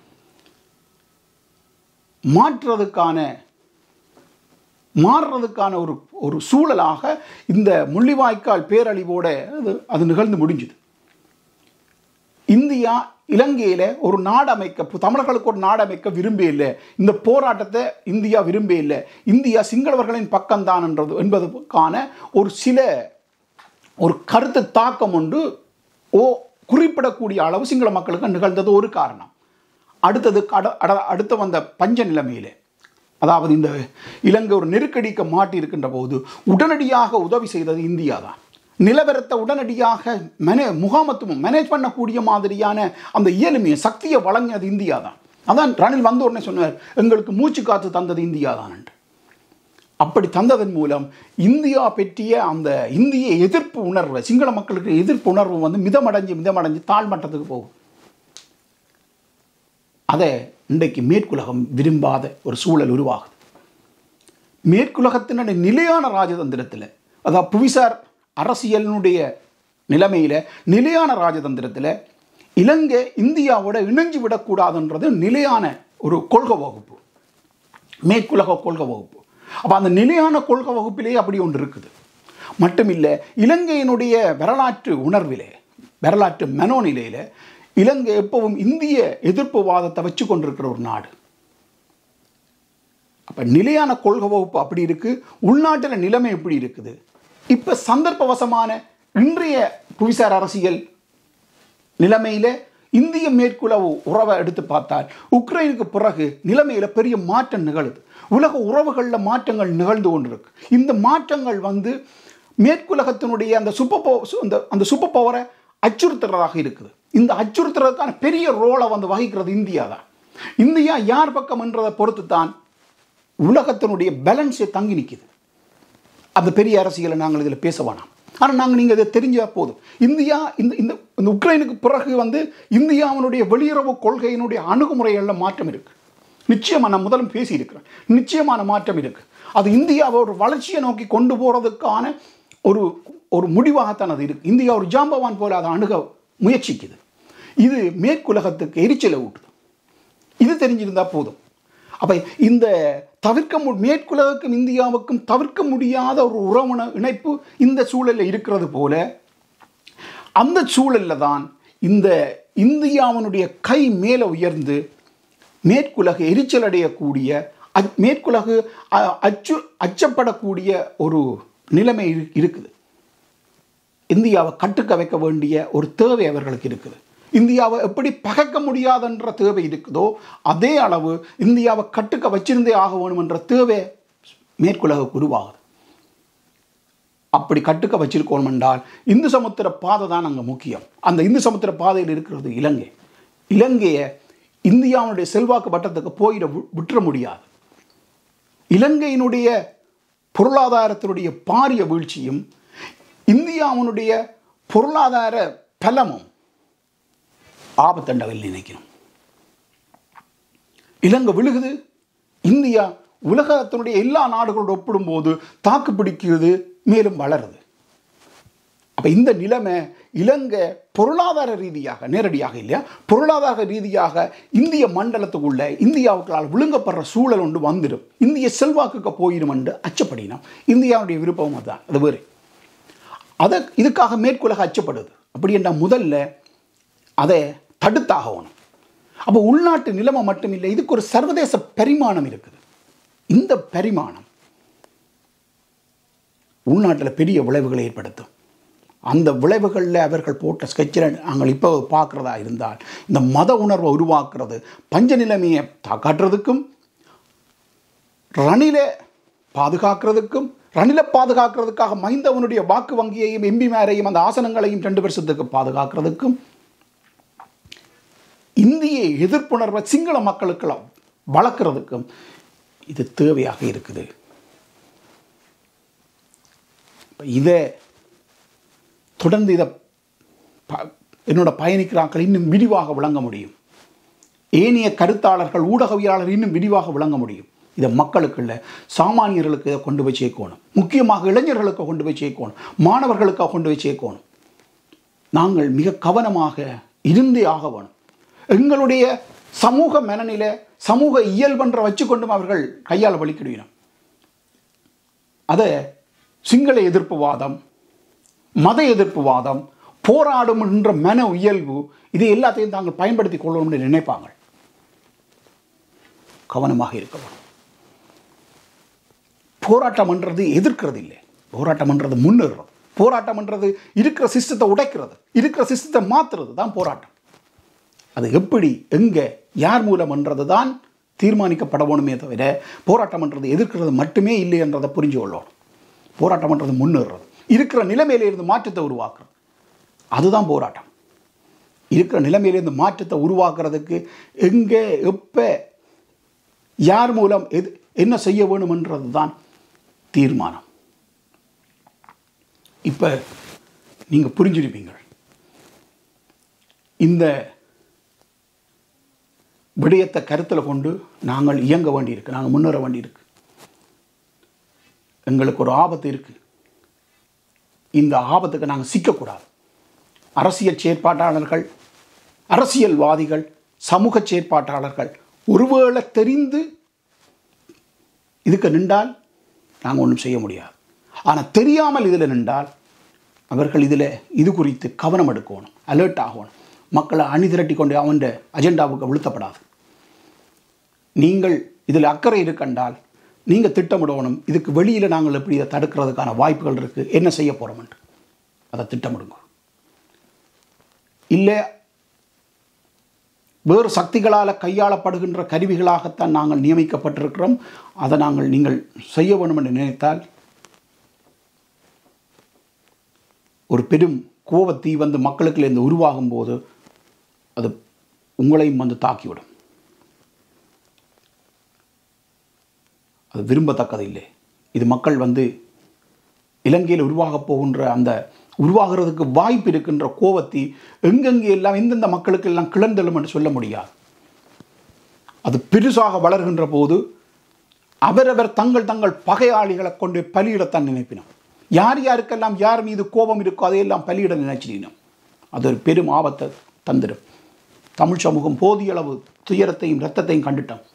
மாற்றுறதுக்கான மாறுறதுக்கான ஒரு ஒரு சூழலாக இந்த முள்ளிவாய்க்கால் பேரழிவோட அது அது நிகழ்ந்து முடிஞ்சுது இந்தியா இலங்கையில் ஒரு நாடு அமைக்க தமிழர்களுக்கு ஒரு நாடு அமைக்க விரும்பி இல்லை இந்த போராட்டத்தை இந்தியா விரும்பி இல்லை இந்தியா சிங்களவர்களின் பக்கம்தான் என்றது என்பதற்கான ஒரு சில ஒரு கருத்து தாக்கம் ஒன்று ஓ குறிப்பிடக்கூடிய அளவு சிங்கள மக்களுக்கு நிகழ்ந்தது ஒரு காரணம் அடுத்தது அட அட- அடுத்து வந்த பஞ்ச நிலைமையிலே அதாவது இந்த இலங்கை ஒரு நெருக்கடிக்கு மாட்டி இருக்கின்ற போது உடனடியாக உதவி செய்தது இந்தியா தான் நிலவரத்தை உடனடியாக மேனே முகாமத்துவம் மேனேஜ் பண்ணக்கூடிய மாதிரியான அந்த இயலுமையை சக்தியை வழங்கினது இந்தியா தான் அதான் ரணில் வந்த உடனே சொன்னார் எங்களுக்கு மூச்சு காத்து தந்தது இந்தியா தான் என்று அப்படி தந்ததன் மூலம் இந்தியா பற்றிய அந்த இந்திய எதிர்ப்பு உணர்வு சிங்கள மக்களுக்கு எதிர்ப்பு உணர்வு வந்து மிதமடைஞ்சு மிதமடைஞ்சு தாழ்மட்டத்துக்கு போகும் அதை இன்றைக்கு மேற்குலகம் விரும்பாத ஒரு சூழல் உருவாகுது மேற்குலகத்தினுடைய நிலையான ராஜதந்திரத்தில் அதாவது புவிசார் அரசியலினுடைய நிலைமையில் நிலையான ராஜதந்திரத்தில் இலங்கை இந்தியாவோட இணைஞ்சு விடக்கூடாதுன்றது நிலையான ஒரு கொள்கை வகுப்பு மேற்குலக கொள்கை வகுப்பு அப்போ அந்த நிலையான கொள்கை வகுப்பிலே அப்படி ஒன்று இருக்குது மட்டுமில்லை இலங்கையினுடைய வரலாற்று உணர்விலே வரலாற்று மனோநிலையில் இலங்கை எப்பவும் இந்திய எதிர்ப்பு வாதத்தை வச்சு கொண்டிருக்கிற ஒரு நாடு அப்போ நிலையான கொள்கை வகுப்பு அப்படி இருக்குது உள்நாட்டில் நிலைமை எப்படி இருக்குது இப்போ சந்தர்ப்பவசமான இன்றைய புவிசார் அரசியல் நிலைமையில் இந்திய மேற்குலவு உறவை எடுத்து பார்த்தால் உக்ரைனுக்கு பிறகு நிலைமையில் பெரிய மாற்றம் நிகழுது உலக உறவுகளில் மாற்றங்கள் நிகழ்ந்து கொண்டிருக்கு இந்த மாற்றங்கள் வந்து மேற்குலகத்தினுடைய அந்த சூப்பர் பவர் அந்த அந்த சூப்பர் பவரை அச்சுறுத்துறதாக இருக்குது இந்த அச்சுறுத்துறதுக்கான பெரிய ரோலை வந்து வகிக்கிறது இந்தியா தான் இந்தியா யார் பக்கம் என்றதை பொறுத்து தான் உலகத்தினுடைய பேலன்ஸை தங்கி நிற்கிது அந்த பெரிய அரசியலை நாங்கள் இதில் பேச வேணாம் ஆனால் நாங்கள் நீங்கள் இதை தெரிஞ்சா போதும் இந்தியா இந்த இந்த இந்த உக்ரைனுக்கு பிறகு வந்து இந்தியாவினுடைய வெளியுறவு கொள்கையினுடைய அணுகுமுறைகளில் மாற்றம் இருக்குது நிச்சயமாக நான் முதலும் பேசியிருக்கிறேன் நிச்சயமான மாற்றம் இருக்குது அது இந்தியாவை ஒரு வளர்ச்சியை நோக்கி கொண்டு போகிறதுக்கான ஒரு ஒரு முடிவாகத்தான் அது இருக்குது இந்தியா ஒரு ஜாம்பவான் போல அதை அணுக முயற்சிக்குது இது மேற்குலகத்துக்கு எரிச்சலை ஊட்டுது இது தெரிஞ்சிருந்தா போதும் அப்போ இந்த தவிர்க்க மு மேற்குலகுக்கும் இந்தியாவுக்கும் தவிர்க்க முடியாத ஒரு உறவுண இணைப்பு இந்த சூழலில் இருக்கிறது போல அந்த சூழலில் தான் இந்த இந்தியாவினுடைய கை மேலே உயர்ந்து மேற்குலகு எரிச்சல் அடையக்கூடிய அச் மேற்குலகு அ- அச்சு அச்சப்படக்கூடிய ஒரு நிலைமை இரு- இருக்குது இந்தியாவை கட்டுக்க வைக்க வேண்டிய ஒரு தேவை அவர்களுக்கு இருக்குது இந்தியாவை எப்படி பகைக்க முடியாதுன்ற தேவை இருக்குதோ அதே அளவு இந்தியாவை கட்டுக்க வச்சிருந்தே ஆக வேணும் என்ற தேவை மேற்குலகுக்கு உருவாகுது அப்படி கட்டுக்க வச்சிருக்கோம் என்றால் இந்து சமுத்திர பாதை தான் அங்கே முக்கியம் அந்த இந்து சமுத்திர பாதையில் இருக்கிறது இலங்கை இலங்கையை இந்தியாவுடைய செல்வாக்கு வட்டத்துக்கு போயிட வி- விட்டுற முடியாது இலங்கையினுடைய பொருளாதாரத்தினுடைய பாரிய வீழ்ச்சியும் இந்தியாவினுடைய பொருளாதார பலமும் ஆபத்தண்டவில் நினைக்கணும் இலங்கை விழுகுது இந்தியா உலகத்தினுடைய எல்லா நாடுகளோடு ஒப்பிடும்போது தாக்கு பிடிக்கிறது மேலும் வளருது அப்போ இந்த நிலைமை இலங்கை பொருளாதார ரீதியாக நேரடியாக இல்லையா பொருளாதார ரீதியாக இந்திய மண்டலத்துக்குள்ள இந்தியாவுக்களால் விழுங்கப்படுற சூழல் ஒன்று வந்துடும் இந்திய செல்வாக்குக்கு போயிடும் என்று அச்சப்படினோம் இந்தியாவுடைய விருப்பம் அதுதான் அது வேறு அதை இதுக்காக மேற்குலக அச்சப்படுது அப்படி என்றால் முதல்ல அதை தடுத்தாகணும் அப்போ உள்நாட்டு நிலைமை மட்டும் இல்லை இதுக்கு ஒரு சர்வதேச பரிமாணம் இருக்குது இந்த பரிமாணம் உள்நாட்டில் பெரிய விளைவுகளை ஏற்படுத்தும் அந்த விளைவுகளில் அவர்கள் போட்ட ஸ்கெட்சில் நாங்கள் இப்போ பார்க்குறதா இருந்தால் இந்த மத உணர்வை உருவாக்குறது பஞ்ச நிலைமையை தா- காட்டுறதுக்கும் ரணிலை பாதுகாக்கிறதுக்கும் ரணிலை பாதுகாக்கிறதுக்காக மைந்தவனுடைய வாக்கு வங்கியையும் எம்பிமாரையும் அந்த ஆசனங்களையும் ரெண்டு வருஷத்துக்கு பாதுகாக்கிறதுக்கும் இந்திய எதிர்ப்புணர்வை சிங்கள மக்களுக்கு வளர்க்குறதுக்கும் இது தேவையாக இருக்குது இப்ப இதை தொடர்ந்து இதை ப- என்னோட பயணிக்கிறாக்கள் இன்னும் விரிவாக விளங்க முடியும் ஏனைய கருத்தாளர்கள் ஊடகவியலாளர் இன்னும் விரிவாக விளங்க முடியும் இதை மக்களுக்கு இல்லை சாமானியர்களுக்கு இதை கொண்டு போய் சேர்க்கணும் முக்கியமாக இளைஞர்களுக்கு கொண்டு போய் சேர்க்கணும் மாணவர்களுக்காக கொண்டு போய் சேர்க்கணும் நாங்கள் மிக கவனமாக இருந்தே ஆக வேணும் எங்களுடைய சமூக மனநிலை சமூக இயல்பன்ற வச்சுக்கொண்டும் அவர்கள் கையால் வலிக்கிடுவினோம் அதை சிங்கள எதிர்ப்பு வாதம் மத எதிர்ப்பு வாதம் போராடும் என்ற மன இயல்பு இது எல்லாத்தையும் தாங்கள் பயன்படுத்தி கொள்ளணும்னு நினைப்பாங்க கவனமாக இருக்க வேணும் போராட்டம்ன்றது எதிர்க்கிறது இல்லை போராட்டம்ன்றது முன்னேறுறது போராட்டம்ன்றது இருக்கிற சிஸ்டத்தை உடைக்கிறது இருக்கிற சிஸ்டத்தை மாற்றுறது தான் போராட்டம் அது எப்படி எங்கே யார் மூலம்ன்றது தான் தீர்மானிக்கப்பட வேணுமே தவிர போராட்டம்ன்றது எதிர்க்கிறது மட்டுமே இல்லை என்றதை புரிஞ்சு கொள்ளணும் போராட்டம்ன்றது முன்னேறுறது இருக்கிற நிலைமையிலிருந்து மாற்றத்தை உருவாக்குறது அதுதான் போராட்டம் இருக்கிற நிலைமையிலிருந்து மாற்றத்தை உருவாக்குறதுக்கு எங்கே எப்போ யார் மூலம் எது என்ன செய்ய வேணுமென்றது தான் தீர்மானம் இப்போ நீங்கள் புரிஞ்சிருப்பீங்க இந்த விடயத்தை கருத்தில் கொண்டு நாங்கள் இயங்க வேண்டியிருக்கு நாங்கள் முன்னேற வேண்டியிருக்கு எங்களுக்கு ஒரு ஆபத்து இருக்குது இந்த ஆபத்துக்கு நாங்கள் சிக்கக்கூடாது அரசியல் செயற்பாட்டாளர்கள் அரசியல்வாதிகள் சமூக செயற்பாட்டாளர்கள் ஒருவேளை தெரிந்து இதுக்கு நின்றால் நாங்கள் ஒன்றும் செய்ய முடியாது ஆனால் தெரியாமல் இதில் நின்றால் அவர்கள் இதில் இது குறித்து கவனம் எடுக்கணும் அலர்ட் ஆகணும் மக்களை அணி திரட்டி கொண்டு அவன் அஜெண்டாவுக்கு விழுத்தப்படாது நீங்கள் இதில் அக்கறை இருக்கண்டால் நீங்கள் திட்டமிடணும் இதுக்கு வெளியில் நாங்கள் எப்படி இதை தடுக்கிறதுக்கான வாய்ப்புகள் இருக்குது என்ன செய்ய போகிறோம்ன்ட்டு அதை திட்டமிடுங்க இல்லை வேறு சக்திகளால் கையாளப்படுகின்ற கருவிகளாகத்தான் நாங்கள் நியமிக்கப்பட்டிருக்கிறோம் அதை நாங்கள் நீங்கள் செய்ய வேண்டும் என்று நினைத்தால் ஒரு பெரும் கோபத்தீ வந்து மக்களுக்குள்ள இருந்து உருவாகும் போது அது உங்களையும் வந்து தாக்கிவிடும் அது விரும்பத்தக்கது இல்லை இது மக்கள் வந்து இலங்கையில் உருவாகப் போகின்ற அந்த உருவாகிறதுக்கு வாய்ப்பு இருக்கின்ற கோபத்தி எங்கெங்கே எல்லாம் எந்தெந்த மக்களுக்கு எல்லாம் கிளந்தெழும் என்று சொல்ல முடியாது அது பெருசாக வளர்கின்ற போது அவரவர் தங்கள் தங்கள் பகையாளிகளை கொண்டு பலியிடத்தான் நினைப்பினோம் யார் யாருக்கெல்லாம் யார் மீது கோபம் இருக்கோ அதையெல்லாம் பலியிட நினைச்சினோம் அது ஒரு பெரும் ஆபத்தை தந்துடும் தமிழ் சமூகம் போதிய அளவு துயரத்தையும் இரத்தத்தையும் கண்டுட்டோம்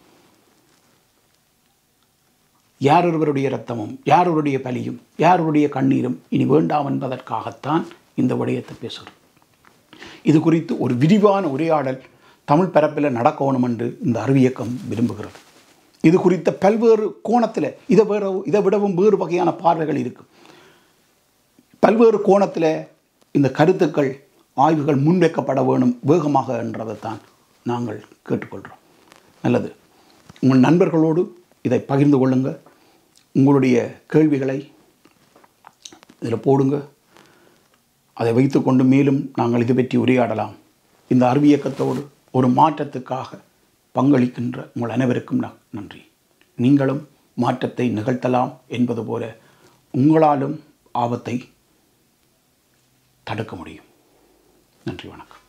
யார் ஒருவருடைய இரத்தமும் யார் ஒருவருடைய பலியும் யார் ஒருவருடைய கண்ணீரும் இனி வேண்டாம் என்பதற்காகத்தான் இந்த விடயத்தை பேசுகிறோம் இது குறித்து ஒரு விரிவான உரையாடல் தமிழ் பரப்பில் நடக்கணும் என்று இந்த அறிவியக்கம் விரும்புகிறது இது குறித்த பல்வேறு கோணத்தில் இதை வேற இதை விடவும் வேறு வகையான பார்வைகள் இருக்கும் பல்வேறு கோணத்தில் இந்த கருத்துக்கள் ஆய்வுகள் முன்வைக்கப்பட வேணும் வேகமாக என்றதைத்தான் நாங்கள் கேட்டுக்கொள்கிறோம் நல்லது உங்கள் நண்பர்களோடு இதை பகிர்ந்து கொள்ளுங்கள் உங்களுடைய கேள்விகளை இதில் போடுங்க அதை வைத்துக்கொண்டு மேலும் நாங்கள் இது பற்றி உரையாடலாம் இந்த அறிவியக்கத்தோடு ஒரு மாற்றத்துக்காக பங்களிக்கின்ற உங்கள் அனைவருக்கும் ந- நன்றி நீங்களும் மாற்றத்தை நிகழ்த்தலாம் என்பது போல உங்களாலும் ஆபத்தை தடுக்க முடியும் நன்றி வணக்கம்